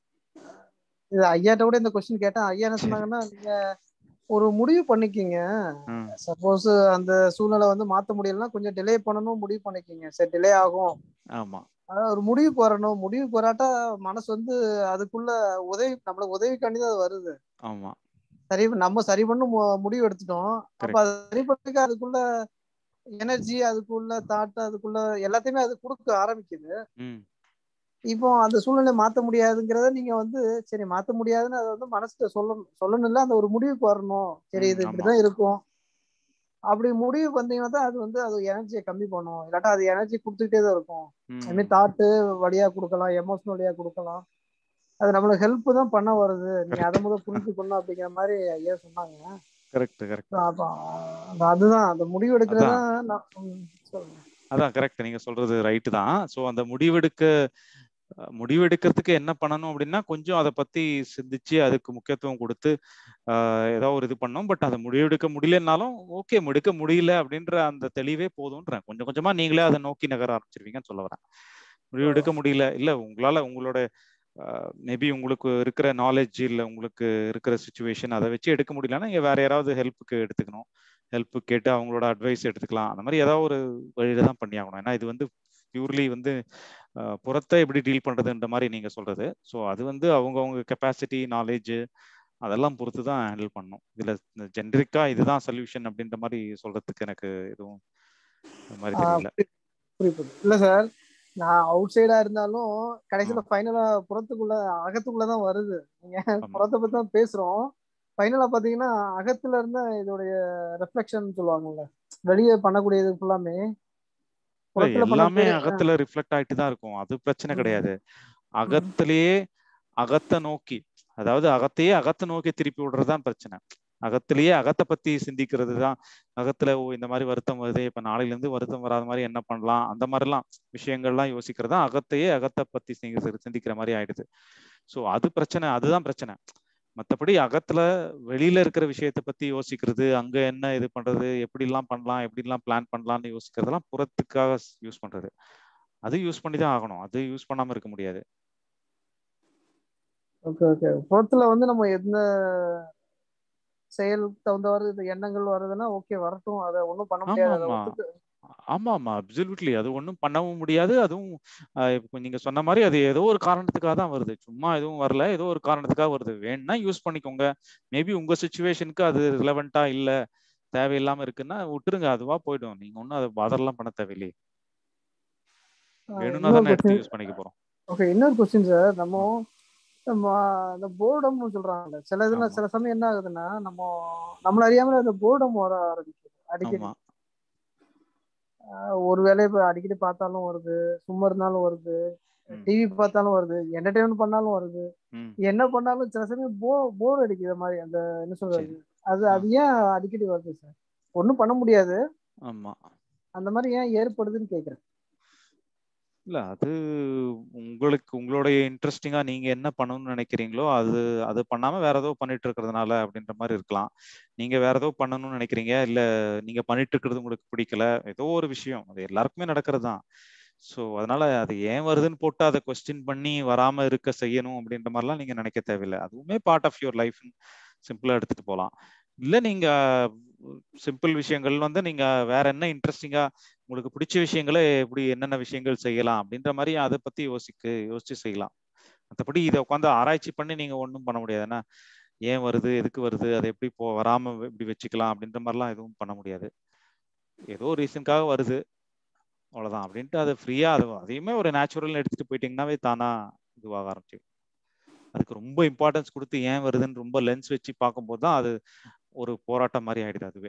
இது ஐயாட்ட கூட இந்த கொஸ்டின் கேட்டேன் ஐயா என்ன சரி சொன்னாங்கன்னா நீங்க ஒரு முடிவு பண்ணிக்கிங்க ம் சப்போஸ் அந்த சூழ்நிலை வந்து மாத்த முடியலன்னா கொஞ்சம் டிலே பண்ணணும் முடிவு பண்ணிக்கிங்க சரி டிலே ஆகும் ஆமா அதாவது ஒரு முடிவுக்கு வரணும் முடிவுக்கு வராட்டா மனசு வந்து அதுக்குள்ள உதவி நம்மளுக்கு உதவிக்காண்டி தான் அது வருது ஆமா சரி நம்ம சரி பண்ண மு- முடிவு எடுத்துட்டோம் அப்ப கரெக்ட் அது சரி பண்ணிக்க அதுக்குள்ள எனர்ஜி அதுக்குள்ள தாட் அதுக்குள்ள எல்லாத்தையுமே அது கொடுக்க ஆரம்பிக்குது ம் இப்போ அந்த சூழ்நிலை மாத்த முடியாதுங்கிறத நீங்க வந்து சரி மாத்த முடியாதுன்னு அதை வந்து மனசுல சொல்லணும் சொல்லணும்ல அந்த ஒரு முடிவுக்கு வரணும் சரி ம் இது ஆமா இப்படிதான் இருக்கும் அப்படி முடிவு வந்தீங்கன்னா தான் அது வந்து அது எனர்ஜியை கம்மி பண்ணும் இல்லாட்டா அது எனர்ஜி கொடுத்துக்கிட்டே தான் இருக்கும் அதுமாதிரி ம் தாட்டு வழியா கொடுக்கலாம் எமோஷனல் வழியா கொடுக்கலாம் அது நம்மளுக்கு ஹெல்ப் தான் பண்ண வருது நீங்க அதை கரெக்ட் முதல் புரிஞ்சுக்கணும் அப்படிங்கிற மாதிரி ஐயா சொன்னாங்க கரெக்ட் கரெக்ட் அப்ப அந்த அதுதான் அந்த முடிவு அதான் எடுக்கிறதா நான் ம், சொல்லுங்க அதான் கரெக்ட் நீங்க சொல்றது ரைட்டு தான் ஸோ அந்த முடிவெடுக்க அஹ், முடிவெடுக்கிறதுக்கு என்ன பண்ணணும் அப்படின்னா கொஞ்சம் அதை பத்தி சிந்திச்சு அதுக்கு முக்கியத்துவம் கொடுத்து ஆஹ், ஏதோ ஒரு இது பண்ணோம் பட் அதை முடிவெடுக்க முடியலனாலும் ஓகே எடுக்க முடியல அப்படின்ற அந்த தெளிவே போதும்ன்றேன் கொஞ்சம் கொஞ்சமா நீங்களே அதை நோக்கி நகர ஆரம்பிச்சிருவீங்கன்னு சொல்ல வரேன் முடிவெடுக்க முடியல இல்ல உங்களால உங்களோட மேபி உங்களுக்கு இருக்கிற நாலேஜ் இல்ல உங்களுக்கு இருக்கிற சுச்சுவேஷன் அதை வச்சு எடுக்க முடியலன்னா நீங்க வேற யாராவது ஹெல்ப்புக்கு எடுத்துக்கணும் ஹெல்ப் கேட்டு அவங்களோட அட்வைஸ் எடுத்துக்கலாம் அந்த மாதிரி ஏதாவது ஒரு வழியில தான் பண்ணி ஆகணும் ஏன்னா இது வந்து பியூர்லி வந்து அஹ், புறத்தை எப்படி டீல் பண்றதுன்ற மாதிரி நீங்க சொல்றது ஸோ அது வந்து அவங்கவுங்க கெப்பாசிட்டி நாலேஜ் அதெல்லாம் பொறுத்து தான் ஹேண்டில் பண்ணணும் இதுல ஜென்ரிக்கா இதுதான் சொல்யூஷன் அப்படின்ற மாதிரி சொல்றதுக்கு எனக்கு எதுவும் அந்த மாதிரி ஆஹ் தெரியல புரியுது புரியுது. இல்ல சார் நான் அவுட் சைடா இருந்தாலும் கடைசியில ஃபைனலா புறத்துக்குள்ள அகத்துக்குள்ளதான் வருது நீங்க ஆமா புறத்தை பத்தி தான் பேசுறோம் ஃபைனலா பாத்தீங்கன்னா அகத்துல இருந்த இதோடைய ரெஃப்ளெக்ஷன் சொல்லுவாங்கல்ல வெளியே பண்ணக்கூடியது ஃபுல்லாமே இல்ல புறத்துல எல்லாமே பண்ணக்கூடிய அகத்துல ரிஃப்ளெக்ட் ஆயிட்டு தான் இருக்கும் அது பிரச்சனை ம், கிடையாது ம், அகத்திலேயே அகத்தை நோக்கி அதாவது அகத்தையே அகத்தை நோக்கி திருப்பி விடுறது தான் பிரச்சனை அகத்திலேயே அகத்தை பத்தி சிந்திக்கிறது தான் அகத்துல ஓ இந்த மாதிரி வருத்தம் வருது இப்ப நாளையில இருந்து வருத்தம் வராத மாதிரி என்ன பண்ணலாம் அந்த மாதிரிலாம் விஷயங்கள்லாம் யோசிக்கிறது தான் அகத்தையே அகத்தை பத்தி சிந்திக்கிறது சிந்திக்கிற மாதிரி ஆயிடுது ஸோ அது பிரச்சனை அதுதான் பிரச்சனை மத்தபடி அகத்துல வெளியில இருக்கிற விஷயத்த பத்தி யோசிக்கிறது அங்க என்ன இது பண்றது எப்படி எல்லாம் பண்ணலாம் எப்படி எல்லாம் பிளான் பண்ணலாம்னு யோசிக்கிறதெல்லாம் புறத்துக்காக யூஸ் பண்றது அது யூஸ் பண்ணி தான் ஆகணும் அது யூஸ் பண்ணாம இருக்க முடியாது ஓகே ஓகே புறத்துல வந்து நம்ம எந்த செயல் தகுந்தவாறு இந்த எண்ணங்கள் வருதுன்னா ஓகே வரட்டும் அதை ஒன்றும் பண்ண ஆமா முடியாது அதை ஆமா ஒத்துக்க ஆமா ஆமா அப்சல்யூட்லி அது ஒன்றும் பண்ணவும் முடியாது அதுவும் ஆஹ் இப்போ நீங்க சொன்ன மாதிரி அது ஏதோ ஒரு காரணத்துக்காக தான் வருது சும்மா எதுவும் வரல ஏதோ ஒரு காரணத்துக்காக வருது வேணும்னா யூஸ் பண்ணிக்கோங்க மேபி உங்க சுச்சுவேஷனுக்கு அது ரிலவெண்டா இல்ல தேவையில்லாம இருக்குன்னா விட்டுருங்க அதுவா போயிடும் நீங்க ஒன்றும் அதை பாதர்லாம் பண்ண தேவையில்லையே ஆஹ் வேணும்னா இன்னொரு தானே எடுத்து கொஸ்டின் யூஸ் பண்ணிக்க போறோம் ஓகே இன்னொரு கொஸ்டின் சார் நம்ம நம்ம இந்த போர்டம்னு சொல்றாங்கல்ல சில இதுல ஆமா சில சமயம் என்ன ஆகுதுன்னா நம்ம நம்மள அறியாமல அந்த போர்டம் வர ஆரம்பிக்குது அடிக்கடி ஆமா ஆஹ் ஒரு வேலையை இப்ப அடிக்கடி பார்த்தாலும் வருது சும்மா இருந்தாலும் வருது ம் டிவி பார்த்தாலும் வருது என்டர்டைன்மெண்ட் பண்ணாலும் வருது ம் என்ன பண்ணாலும் சில சமயம் போ போர் அடிக்குது மாதிரி அந்த என்ன சொல்றது சரி அது ஆ அது ஏன் அடிக்கடி வருது சார் ஒன்றும் பண்ண முடியாது ஆமா அந்த மாதிரி ஏன் ஏற்படுதுன்னு கேக்குறேன் இல்ல அது உங்களுக்கு உங்களுடைய இன்ட்ரெஸ்டிங்கா நீங்க என்ன பண்ணணும்னு நினைக்கிறீங்களோ அது அது பண்ணாம வேற ஏதோ பண்ணிட்டு இருக்கிறதுனால அப்படின்ற மாதிரி இருக்கலாம் நீங்க வேற ஏதோ பண்ணணும்னு நினைக்கிறீங்க இல்ல நீங்க பண்ணிட்டு இருக்கிறது உங்களுக்கு பிடிக்கல ஏதோ ஒரு விஷயம் அது எல்லாருக்குமே நடக்கிறது தான் ஸோ அதனால அது ஏன் வருதுன்னு போட்டு அதை கொஸ்டின் பண்ணி வராம இருக்க செய்யணும் அப்படின்ற மாதிரிலாம் நீங்க நினைக்க தேவையில்லை அதுவுமே பார்ட் ஆஃப் யுவர் லைஃப் சிம்பிளா எடுத்துட்டு போகலாம் இல்ல நீங்க சிம்பிள் விஷயங்கள் வந்து நீங்க வேற என்ன இன்ட்ரெஸ்டிங்கா உங்களுக்கு பிடிச்ச விஷயங்களை எப்படி என்னென்ன விஷயங்கள் செய்யலாம் அப்படின்ற மாதிரி அதை பத்தி யோசிக்க யோசிச்சு செய்யலாம் மற்றபடி இதை உட்காந்து ஆராய்ச்சி பண்ணி நீங்க ஒன்றும் பண்ண முடியாது ஏன்னா ஏன் வருது எதுக்கு வருது அதை எப்படி போ வராம எப்படி வச்சுக்கலாம் அப்படின்ற மாதிரிலாம் எதுவும் பண்ண முடியாது ஏதோ ரீசனுக்காக வருது அவ்வளவுதான் அப்படின்ட்டு அதை ஃப்ரீயா அது அதையுமே ஒரு நேச்சுரல் எடுத்துட்டு போயிட்டீங்கன்னாவே தானா இதுவாக ஆரம்பிச்சு அதுக்கு ரொம்ப இம்பார்ட்டன்ஸ் கொடுத்து ஏன் வருதுன்னு ரொம்ப லென்ஸ் வச்சு பார்க்கும்போது தான் அது ஒரு போராட்டம் மாதிரி ஆயிடுது அதுவே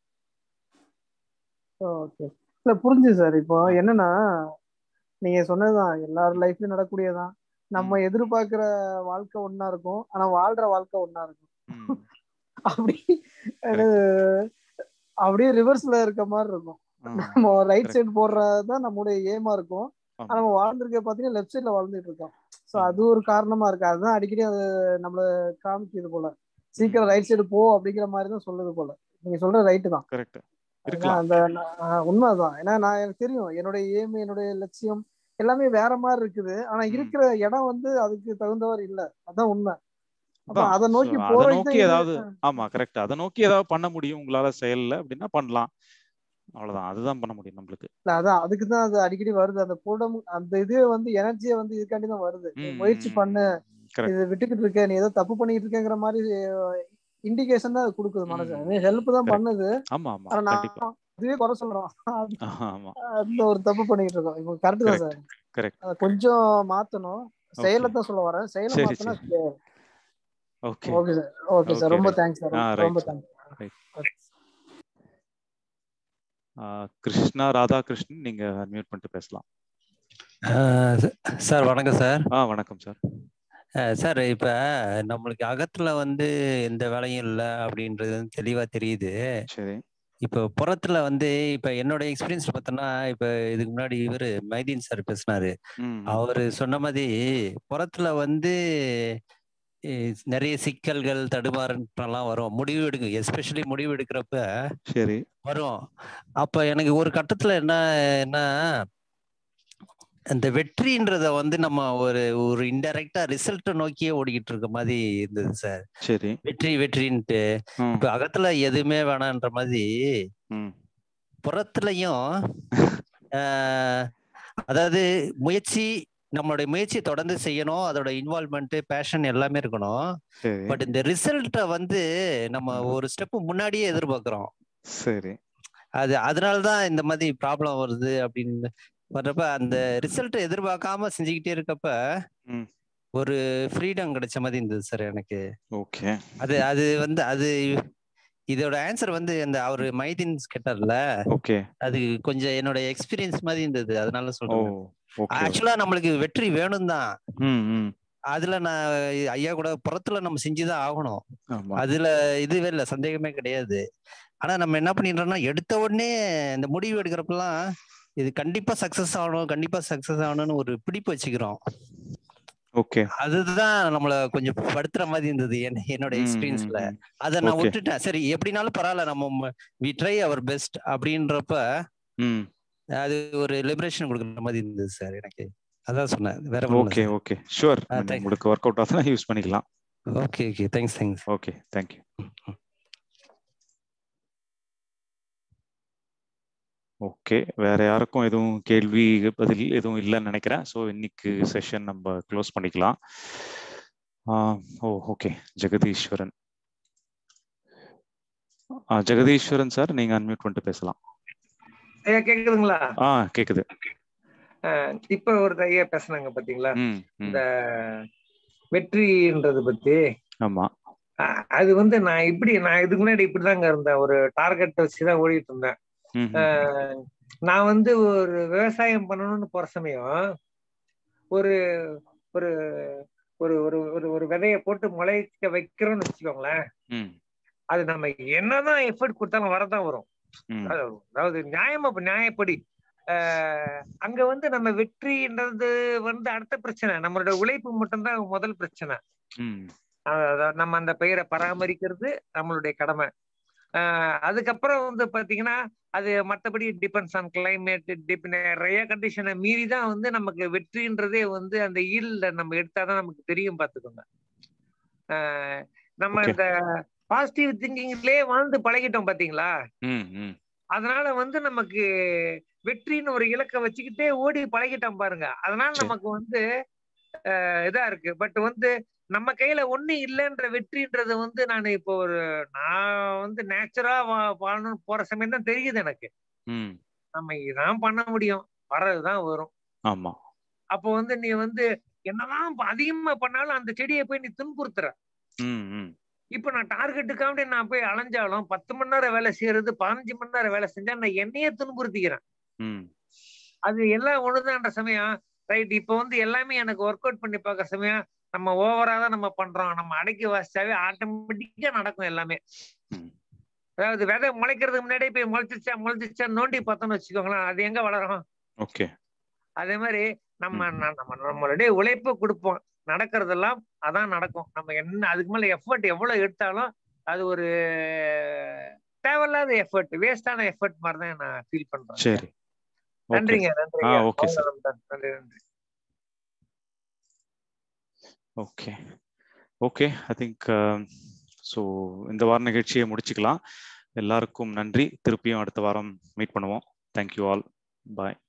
ஓகே இல்ல புரிஞ்சு சார் இப்போ என்னன்னா நீங்க சொன்னதுதான் எல்லார் லைஃப்லயும் நடக்கக்கூடியதான் நம்ம எதிர்பார்க்கிற வாழ்க்கை ஒண்ணா இருக்கும் ஆனா வாழ்ற வாழ்க்கை ஒண்ணா இருக்கும் ம் அப்படி அது அப்படியே ரிவர்ஸ்ல இருக்க மாதிரி இருக்கும் ஆ, நம்ம ரைட் correct. சைடு போடுறதுதான் நம்மளுடைய ஏமா இருக்கும் ஆனா ஆமா நம்ம வாழ்ந்திருக்க பாத்தீங்கன்னா லெஃப்ட் சைட்ல வாழ்ந்துட்டு இருக்கோம் சோ ஆமா அது ஒரு காரணமா இருக்கு அதுதான் அடிக்கடி அது நம்மள காமிக்குது போல சீக்கிரம் ம் ரைட் சைடு போ அப்படிங்கிற மாதிரி தான் சொல்லுது போல நீங்க சொல்றது ரைட்டு தான் கரெக்ட் ஏன்னா இருக்கலாம் அந்த ஆஹ் உண்மைதான் ஏன்னா நான் எனக்கு தெரியும் என்னுடைய ஏம் என்னுடைய லட்சியம் எல்லாமே வேற மாதிரி இருக்குது ஆனா ம் இருக்கிற இடம் வந்து அதுக்கு தகுந்தவர் இல்ல அதான் உண்மை அப்ப அதான் அதை so நோக்கி அதை போறதுக்கு நோக்கி தான் இது ஏதாவது ஆமா கரெக்ட் அதை நோக்கி ஏதாவது பண்ண முடியும் உங்களால செயல்ல அப்படின்னா பண்ணலாம் அவ்வளவுதான் அதுதான் பண்ண முடியும் நம்மளுக்கு இல்ல அதான் அதுக்கு தான் அது அடிக்கடி வருது அந்த போடம் அந்த இது வந்து எனர்ஜியை வந்து இதுக்காண்டி தான் வருது நீ ம் முயற்சி பண்ணு கரெக்ட் இது விட்டுக்கிட்டு இருக்க நீ ஏதோ தப்பு பண்ணிட்டு இருக்கேங்கிற மாதிரி இண்டிகேஷன் தான் அது கொடுக்குது மனசு ம் நீ ஹெல்ப் தான் கரெக்ட் பண்ணுது ஆமா ஆமா ஆனா நான் கண்டிப்பா அதுவே குறை சொல்றோம் அது- ஆமா அந்த ஒரு தப்பு பண்ணிட்டு இருக்கோம் இப்போ கரெக்ட் தான் கரெக்ட் சார் கரெக்ட் அதை கொஞ்சம் மாத்தணும் ஓகே செயலை தான் சொல்ல வரேன் செயலை சரி மாத்தினா சரி okay okay sir okay sir okay ரொம்ப ரைட் தேங்க்ஸ் சார் ஆ ரொம்ப right sir thanks right Krishna Radhakrishnan நீங்க மியூட் பண்ணிட்டு பேசலாம் ஆஹ் ச- சார் வணக்கம் சார் ஆ வணக்கம் சார் ஆஹ் சார் இப்ப நம்மளுக்கு அகத்துல வந்து எந்த வேலையும் இல்லை அப்படின்றது வந்து தெளிவா தெரியுது சரி இப்போ புறத்துல வந்து இப்ப என்னோட எக்ஸ்பீரியன்ஸ் பார்த்தோன்னா இப்ப இதுக்கு முன்னாடி இவரு மைதீன் சார் பேசினாரு ம் ம் அவரு சொன்ன மாதிரி புறத்துல வந்து eh, நிறைய சிக்கல்கள் தடுமாறலாம் வரும் முடிவு எடுங்க எஸ்பெஷலி முடிவு எடுக்கிறப்ப சரி வரும் அப்ப எனக்கு ஒரு கட்டத்துல என்ன என்ன அந்த வெற்றின்றத வந்து நம்ம ஒரு ஒரு இன்டைரக்டா ரிசல்ட்டை நோக்கியே ஓடிக்கிட்டு இருக்க மாதிரி இருந்தது சார் சரி வெற்றி வெற்றின்ட்டு ம் இப்ப அகத்துல எதுவுமே வேணான்ற மாதிரி ம் புறத்துலயும் ஆஹ், அதாவது முயற்சி நம்மளுடைய முயற்சியை தொடர்ந்து செய்யணும் அதோட இன்வால்மெண்ட் பேஷன் எல்லாமே இருக்கணும் சரி பட் இந்த ரிசல்ட்டை வந்து நம்ம ம் ஒரு ஸ்டெப் முன்னாடியே எதிர்பார்க்கிறோம் சரி அது அதனால தான் இந்த மாதிரி ப்ராப்ளம் வருது அப்படின்னு வர்றப்ப அந்த ரிசல்ட்டை எதிர்பார்க்காம செஞ்சுக்கிட்டே இருக்கப்ப ம் ஒரு ஃப்ரீடம் கிடைச்ச மாதிரி இருந்தது சார் எனக்கு ஓகே அது அது வந்து அது இதோட ஆன்சர் வந்து அந்த அவரு மைதீன் கேட்டார்ல ஓகே அது கொஞ்சம் என்னோட எக்ஸ்பீரியன்ஸ் மாதிரி இருந்தது அதனால ஓ சொல்றேன் ஓகே ஆக்சுவலா நம்மளுக்கு வெற்றி வேணும் தான் ம் ம் அதுல நான் ஐயா கூட புறத்துல நம்ம செஞ்சுதான் ஆகணும் ஆமா அதுல இதுவே இல்லை சந்தேகமே கிடையாது ஆனா நம்ம என்ன பண்ணிடுறோம்னா எடுத்த உடனே இந்த முடிவு எடுக்கிறப்பெல்லாம் இது கண்டிப்பா சக்சஸ் ஆகணும் கண்டிப்பா சக்சஸ் ஆகணும்னு ஒரு பிடிப்பு வச்சுக்கிறோம் ஓகே அதுதான் நம்மள கொஞ்சம் படுத்துற மாதிரி இருந்தது என்ன- என்னோட எக்ஸ்பீரியன்ஸ்ல அதை நான் ஓகே விட்டுட்டேன் சரி எப்படினாலும் பரவாயில்ல நம்ம வி ட்ரை அவர் பெஸ்ட் அப்படின்றப்ப ம் அது ஒரு லிபரேஷன் கொடுக்குற மாதிரி இருந்தது சார் எனக்கு அதான் சொன்னேன் வேற ஒண்ணும் இல்ல ஓகே சார் ஓகே ஷூர் ஆ, thank- உங்களுக்கு ஒர்க் அவுட் ஆகுதுன்னா யூஸ் பண்ணிக்கலாம் okay okay thanks thanks okay thank you okay வேற யாருக்கும் எதுவும் கேள்வி பதில் எதுவும் இல்லைன்னு நினைக்கிறேன் ஸோ இன்னைக்கு செஷன் நம்ம க்ளோஸ் பண்ணிக்கலாம் ஆ, ஓ ஓகே ஜெகதீஸ்வரன் ஆ, ஜெகதீஸ்வரன் சார் நீங்க அன்மியூட் பண்ணிட்டு பேசலாம் ஐயா கேக்குதுங்களா ஆ கேக்குது அஹ் இப்ப ஒரு ஐயா பேசுனாங்க பாத்தீங்களா ம் ம் இந்த வெற்றின்றது பத்தி ஆமா அஹ் அது வந்து நான் இப்படி நான் இதுக்கு முன்னாடி இப்படிதாங்க இருந்தேன் ஒரு டார்கெட் வச்சுதான் ஓடிட்டு இருந்தேன் ம் ம் அஹ் நான் வந்து ஒரு விவசாயம் பண்ணணும்னு போற சமயம் ஒரு ஒரு ஒரு ஒரு ஒரு ஒரு விதைய போட்டு முளைக்க வைக்கிறோம்னு வச்சுக்கோங்களேன் ம் அது நம்ம என்னதான் எஃபர்ட் கொடுத்தாலும் வரதான் வரும் ம் அதாவது அதாவது நியாயமா நியாயப்படி ஆஹ் அங்க வந்து நம்ம வெற்றின்றது வந்து அடுத்த பிரச்சனை நம்மளோட உழைப்பு மட்டும்தான் முதல் பிரச்சனை ம் அதாவது நம்ம அந்த பயிரை பராமரிக்கிறது நம்மளுடைய கடமை ஆஹ் அதுக்கப்புறம் வந்து பாத்தீங்கன்னா அது மத்தபடி டிபெண்ட்ஸ் ஆன் கிளைமேட் டிப் நிறைய கண்டிஷனை மீறி தான் வந்து நமக்கு வெற்றின்றதே வந்து அந்த ஈல்ட நம்ம எடுத்தாதான் நமக்கு தெரியும் பாத்துக்கோங்க ஆஹ் நம்ம Okay. இந்த பாசிட்டிவ் திங்கிங்லயே வாழ்ந்து பழகிட்டோம் பாத்தீங்களா ம் ம் அதனால வந்து நமக்கு வெற்றின்னு ஒரு இலக்கை வச்சுக்கிட்டே ஓடி பழகிட்டோம் பாருங்க அதனால சரி. நமக்கு வந்து அஹ், இதா இருக்கு பட் வந்து நம்ம கையில ஒண்ணு இல்லைன்ற வெற்றின்றது வந்து நான் இப்போ ஒரு நான் வந்து நேச்சுரா வாழணும் போற சமயம் தான் தெரியுது எனக்கு ம் நம்ம இதான் பண்ண முடியும் வர்றதுதான் வரும் ஆமா அப்போ வந்து நீ வந்து என்னதான் ப- அதிகமா பண்ணாலும் அந்த செடியை போய் நீ துன்புறுத்துற ம் ம் இப்ப நான் டார்கெட்டுக்காண்டி நான் போய் அலைஞ்சாலும் பத்து மணி நேரம் வேலை செய்யறது பதினஞ்சு மணி நேரம் வேலை செஞ்சா நான் என்னையே துன்புறுத்திக்கிறேன் ம் அது எல்லாம் ஒண்ணுதான்ற சமயம் ரைட் இப்ப வந்து எல்லாமே எனக்கு ஒர்க் அவுட் பண்ணி பார்க்குற சமயம் நம்ம ஓவரா தான் நம்ம பண்றோம் நம்ம அடக்கி வாசிச்சாவே ஆட்டோமேட்டிக்கா நடக்கும் எல்லாமே ம். அதாவது விதை முளைக்கிறதுக்கு முன்னாடியே போய் முளைச்சிச்சா முளைச்சிச்சா நோண்டி பார்த்தோம்னு வச்சுக்கோங்களேன் அது எங்க வளரும் ஓகே அதே மாதிரி நம்ம ம். ந- நம்ம நம்மளுடைய உழைப்பு கொடுப்போம் நடக்கிறதெல்லாம் அதான் நடக்கும் நம்ம என்ன அதுக்கு மேல எஃபர்ட் எவ்வளவு எடுத்தாலும் அது ஒரு தேவையில்லாத எஃபர்ட் வேஸ்டான எஃபர்ட் மாதிரி தான் நான் ஃபீல் பண்றேன் சரி ஓகே நன்றிங்க ஆ நன்றிங்க ஓகே சார் அவ்வளவுதான். நன்றி நன்றி okay okay I think so இந்த வார நிகழ்ச்சியை முடிச்சுக்கலாம் எல்லாருக்கும் நன்றி திருப்பியும் அடுத்த வாரம் மீட் பண்ணுவோம் தேங்க்யூ ஆல் பாய்